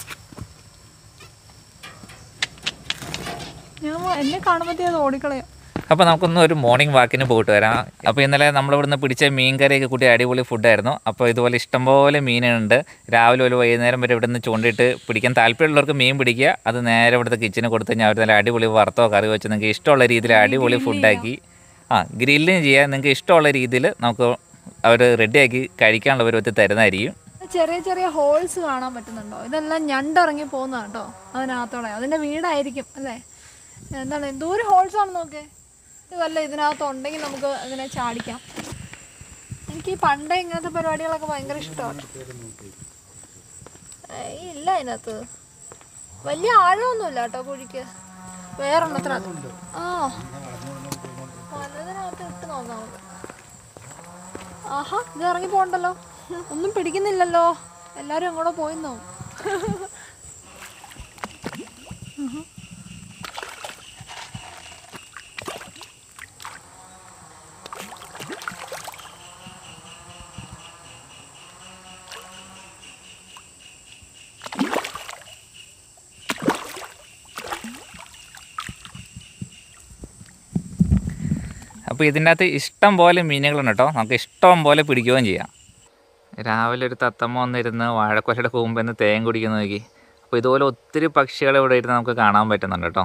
ഞാൻ എന്നെ കാണുമ്പോഴത്തേ അത് ഓടിക്കളയാം അപ്പോൾ നമുക്കൊന്ന് ഒരു മോർണിംഗ് വാക്കിന് പോയിട്ട് വരാം അപ്പോൾ ഇന്നലെ നമ്മളിവിടുന്ന് പിടിച്ച മീൻ കറിയൊക്കെ കൂട്ടി അടിപൊളി ഫുഡായിരുന്നു അപ്പോൾ ഇതുപോലെ ഇഷ്ടംപോലെ മീനുണ്ട് രാവിലെ ഒരു വൈകുന്നേരം വരെ ഇവിടുന്ന് ചൂണ്ടിയിട്ട് പിടിക്കാൻ താല്പര്യമുള്ളവർക്ക് മീൻ പിടിക്കുക അത് നേരെ ഇവിടുത്തെ കിച്ചണിൽ കൊടുത്തു കഴിഞ്ഞാൽ അവർ നല്ല അടിപൊളി വറുത്തോ കറി വെച്ച് നിങ്ങൾക്ക് ഇഷ്ടമുള്ള രീതിയിൽ അടിപൊളി ഫുഡാക്കി ആ ഗ്രില്ലും ചെയ്യാൻ നിങ്ങൾക്ക് ഇഷ്ടമുള്ള രീതിയിൽ നമുക്ക് അവർ റെഡിയാക്കി കഴിക്കാനുള്ള പരുവത്തിൽ തരുന്നതായിരിക്കും ചെറിയ ചെറിയ ഹോൾസ് കാണാൻ പറ്റുന്നുണ്ടോ ഇതെല്ലാം ഞണ്ടിറങ്ങി പോകുന്നതാണ് കേട്ടോ അതിനകത്തോടെ അതിൻ്റെ വീടായിരിക്കും അല്ലേ എന്താണ് എന്തോരം ഹോൾസ് ആണെന്ന് നോക്കേ ഇത് വല്ല ഇതിനകത്ത് ഉണ്ടെങ്കിൽ നമുക്ക് ഇതിനെ ചാടിക്കാം എനിക്ക് ഈ പണ്ടേ ഇങ്ങനത്തെ പരിപാടികളൊക്കെ ഭയങ്കര ഇഷ്ടമാണ് ഏയ് ഇല്ല അതിനകത്ത് വലിയ ആഴമൊന്നുമില്ല കേട്ടോ കുഴിക്ക് വേറെണ്ണത്തിനകത്ത് ആ വല്ലതിനകത്ത് ഇട്ട് നോക്കാം നമുക്ക് ആഹാ ഇത് ഇറങ്ങി പോണ്ടല്ലോ ഒന്നും പിടിക്കുന്നില്ലല്ലോ എല്ലാരും എങ്ങോട്ടോ പോയിന്നോ അപ്പോൾ ഇതിൻ്റെ അകത്ത് ഇഷ്ടം പോലെ മീനുകളുണ്ട് കേട്ടോ നമുക്ക് ഇഷ്ടം പോലെ പിടിക്കുകയും ചെയ്യാം രാവിലെ ഒരു തത്തമ്മ വന്നിരുന്ന് വാഴക്കൊലയുടെ കൂമ്പ് എന്ന് തേൻ കുടിക്കുന്ന നോക്കി അപ്പോൾ ഇതുപോലെ ഒത്തിരി പക്ഷികളെ ഇവിടെ ഇരുന്ന് നമുക്ക് കാണാൻ പറ്റുന്നുണ്ട് കേട്ടോ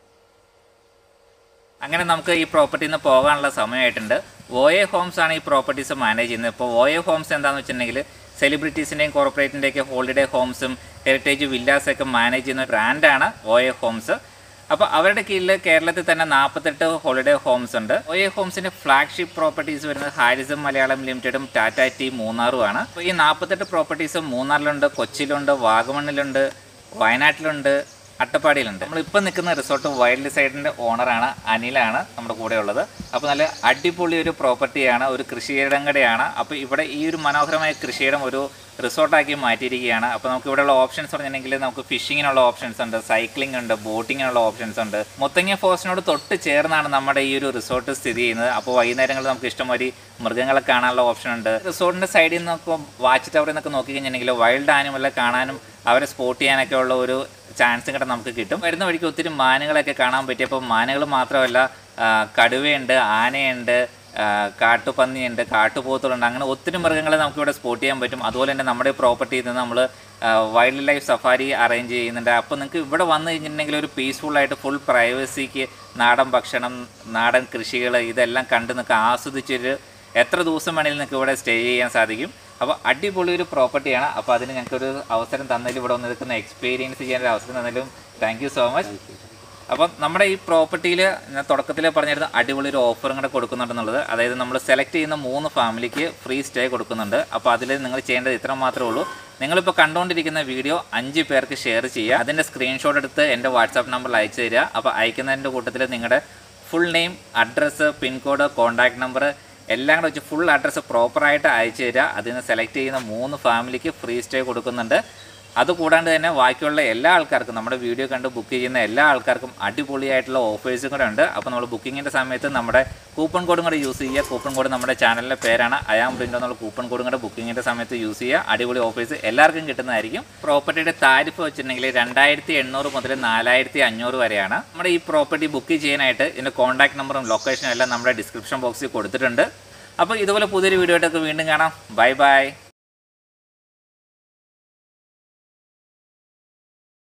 അങ്ങനെ നമുക്ക് ഈ പ്രോപ്പർട്ടിയിൽ നിന്ന് പോകാനുള്ള സമയമായിട്ടുണ്ട് ഓയെ ഹോംസ് ആണ് ഈ പ്രോപ്പർട്ടീസ് മാനേജ് ചെയ്യുന്നത് ഇപ്പോൾ ഓയെ ഹോംസ് എന്താണെന്ന് വെച്ചിട്ടുണ്ടെങ്കിൽ സെലിബ്രിറ്റീസിൻ്റെയും കോർപ്പറേറ്റിൻ്റെയൊക്കെ ഹോളിഡേ ഹോംസും ഹെറിറ്റേജ് വില്ലാസൊക്കെ മാനേജ് ചെയ്യുന്ന ബ്രാൻഡാണ് ഓയെ ഹോംസ് അപ്പോൾ അവരുടെ കീഴിൽ കേരളത്തിൽ തന്നെ നാൽപ്പത്തെട്ട് ഹോളിഡേ ഹോംസ് ഉണ്ട് ഒയെ ഹോംസിന്റെ ഫ്ലാഗ്ഷിപ്പ് പ്രോപ്പർട്ടീസ് വരുന്നത് ഹാരിസം മലയാളം ലിമിറ്റഡും ടാറ്റ ടി മൂന്നാറുമാണ് അപ്പോൾ ഈ നാൽപ്പത്തെട്ട് പ്രോപ്പർട്ടീസ് മൂന്നാറിലുണ്ട് കൊച്ചിയിലുണ്ട് വാഗമണ്ണിലുണ്ട് വയനാട്ടിലുണ്ട് അട്ടപ്പാടിയിലുണ്ട് നമ്മളിപ്പോൾ നിൽക്കുന്ന റിസോർട്ട് വൈൽഡ് സൈഡിൻ്റെ ഓണറാണ് അനിലാണ് നമ്മുടെ കൂടെ ഉള്ളത് അപ്പോൾ നല്ല അടിപൊളി ഒരു പ്രോപ്പർട്ടിയാണ് ഒരു കൃഷിയിടം കൂടെയാണ് അപ്പോൾ ഇവിടെ ഈ ഒരു മനോഹരമായ കൃഷിയിടം ഒരു റിസോർട്ടാക്കി മാറ്റിയിരിക്കുകയാണ് അപ്പോൾ നമുക്ക് ഇവിടെയുള്ള ഓപ്ഷൻസ് പറഞ്ഞിട്ടുണ്ടെങ്കിൽ നമുക്ക് ഫിഷിങ്ങിനുള്ള ഓപ്ഷൻസ് ഉണ്ട് സൈക്ലിംഗ് ഉണ്ട് ബോട്ടിങ്ങിനുള്ള ഓപ്ഷൻസ് ഉണ്ട് മുത്തങ്ങ ഫോറസ്റ്റിനോട് തൊട്ട് ചേർന്നാണ് നമ്മുടെ ഈ ഒരു റിസോർട്ട് സ്ഥിതി ചെയ്യുന്നത് അപ്പോൾ വൈകുന്നേരങ്ങളിൽ നമുക്ക് ഇഷ്ടംമാതിരി മൃഗങ്ങളെ കാണാനുള്ള ഓപ്ഷൻ ഉണ്ട് റിസോർട്ടിൻ്റെ സൈഡിൽ നിന്നൊക്കെ വാച്ച് ടവറിൽ നിന്നൊക്കെ നോക്കി കഴിഞ്ഞിട്ടുണ്ടെങ്കിൽ വൈൽഡ് ആനിമലെ കാണാനും അവരെ സ്പോട്ട് ചെയ്യാനൊക്കെ ഉള്ള ഒരു ചാൻസും കൂടെ നമുക്ക് കിട്ടും വരുന്ന വഴിക്ക് ഒത്തിരി മാനുകളൊക്കെ കാണാൻ പറ്റിയപ്പോൾ മാനുകൾ മാത്രമല്ല ആ, കടുവയുണ്ട് ആനയുണ്ട് ആ, കാട്ടുപന്നിയുണ്ട് കാട്ടുപോത്തുകളുണ്ട് അങ്ങനെ ഒത്തിരി മൃഗങ്ങളെ നമുക്കിവിടെ സ്പോട്ട് ചെയ്യാൻ പറ്റും അതുപോലെ തന്നെ നമ്മുടെ പ്രോപ്പർട്ടിയിൽ നിന്ന് നമ്മൾ വൈൽഡ് ലൈഫ് സഫാരി അറേഞ്ച് ചെയ്യുന്നുണ്ട് അപ്പോൾ നിങ്ങൾക്ക് ഇവിടെ വന്നു കഴിഞ്ഞിട്ടുണ്ടെങ്കിൽ ഒരു പീസ്ഫുൾ ആയിട്ട് ഫുൾ പ്രൈവസിക്ക് നാടൻ ഭക്ഷണം നാടൻ കൃഷികൾ ഇതെല്ലാം കണ്ട് നിങ്ങൾക്ക് ആസ്വദിച്ചൊരു എത്ര ദിവസം വേണമെങ്കിലും നിങ്ങൾക്ക് ഇവിടെ സ്റ്റേ ചെയ്യാൻ സാധിക്കും അപ്പോൾ അടിപൊളി ഒരു പ്രോപ്പർട്ടിയാണ് അപ്പോൾ അതിന് ഞങ്ങൾക്കൊരു അവസരം തന്നതിൽ ഇവിടെ വന്ന് നിൽക്കുന്ന എക്സ്പീരിയൻസ് ചെയ്യാൻ ഒരു അവസരം തന്നതിലും താങ്ക് യു സോ മച്ച് അപ്പം നമ്മുടെ ഈ പ്രോപ്പർട്ടിയിൽ ഞാൻ തുടക്കത്തിൽ പറഞ്ഞിരുന്ന അടിപൊളി ഒരു ഓഫറും കൂടെ കൊടുക്കുന്നുണ്ടെന്നുള്ളത് അതായത് നമ്മൾ സെലക്ട് ചെയ്യുന്ന മൂന്ന് ഫാമിലിക്ക് ഫ്രീ സ്റ്റേ കൊടുക്കുന്നുണ്ട് അപ്പോൾ അതിൽ നിങ്ങൾ ചെയ്യേണ്ടത് ഇത്ര മാത്രമേ ഉള്ളൂ നിങ്ങളിപ്പോൾ കണ്ടുകൊണ്ടിരിക്കുന്ന വീഡിയോ അഞ്ച് പേർക്ക് ഷെയർ ചെയ്യുക അതിൻ്റെ സ്ക്രീൻഷോട്ട് എടുത്ത് എൻ്റെ വാട്സാപ്പ് നമ്പറിൽ അയച്ചു തരിക അപ്പോൾ അയക്കുന്നതിൻ്റെ കൂട്ടത്തിൽ നിങ്ങളുടെ full name address pincode contact number എല്ലാം കൂടെ വെച്ച് ഫുൾ അഡ്രസ്സ് പ്രോപ്പറായിട്ട് അയച്ചു തരിക അതിൽ നിന്ന് സെലക്ട് ചെയ്യുന്ന മൂന്ന് ഫാമിലിക്ക് ഫ്രീ സ്റ്റേ കൊടുക്കുന്നുണ്ട് അതുകൂടാണ്ട് തന്നെ ബാക്കിയുള്ള എല്ലാ ആൾക്കാർക്കും നമ്മുടെ വീഡിയോ കണ്ട് ബുക്ക് ചെയ്യുന്ന എല്ലാ ആൾക്കാർക്കും അടിപൊളിയായിട്ടുള്ള ഓഫേഴ്സും കൂടെ ഉണ്ട് അപ്പോൾ നമ്മൾ ബുക്കിങ്ങിൻ്റെ സമയത്ത് നമ്മുടെ കൂപ്പൺ കോഡും കൂടെ യൂസ് ചെയ്യുക കൂപ്പൺ കോഡ് നമ്മുടെ ചാനലിൻ്റെ പേരാണ് അയാം പ്രിൻ്റ് എന്നുള്ള കൂപ്പൺ കോഡും കൂടെ ബുക്കിങ്ങിൻ്റെ സമയത്ത് യൂസ് ചെയ്യുക അടിപൊളി ഓഫേഴ്സ് എല്ലാവർക്കും കിട്ടുന്നതായിരിക്കും പ്രോപ്പർട്ടിയുടെ താരിഫ് വെച്ചിട്ടുണ്ടെങ്കിൽ രണ്ടായിരത്തി എണ്ണൂറ് മുതൽ നാലായിരത്തി അഞ്ഞൂറ് വരെയാണ് നമ്മുടെ ഈ പ്രോപ്പർട്ടി ബുക്ക് ചെയ്യാനായിട്ട് ഇതിൻ്റെ കോൺടാക്ട് നമ്പറും ലൊക്കേഷനും എല്ലാം നമ്മുടെ ഡിസ്ക്രിപ്ഷൻ ബോക്സിൽ കൊടുത്തിട്ടുണ്ട് അപ്പോൾ ഇതുപോലെ പുതിയൊരു വീഡിയോ ആയിട്ടൊക്കെ വീണ്ടും കാണാം ബൈ ബൈ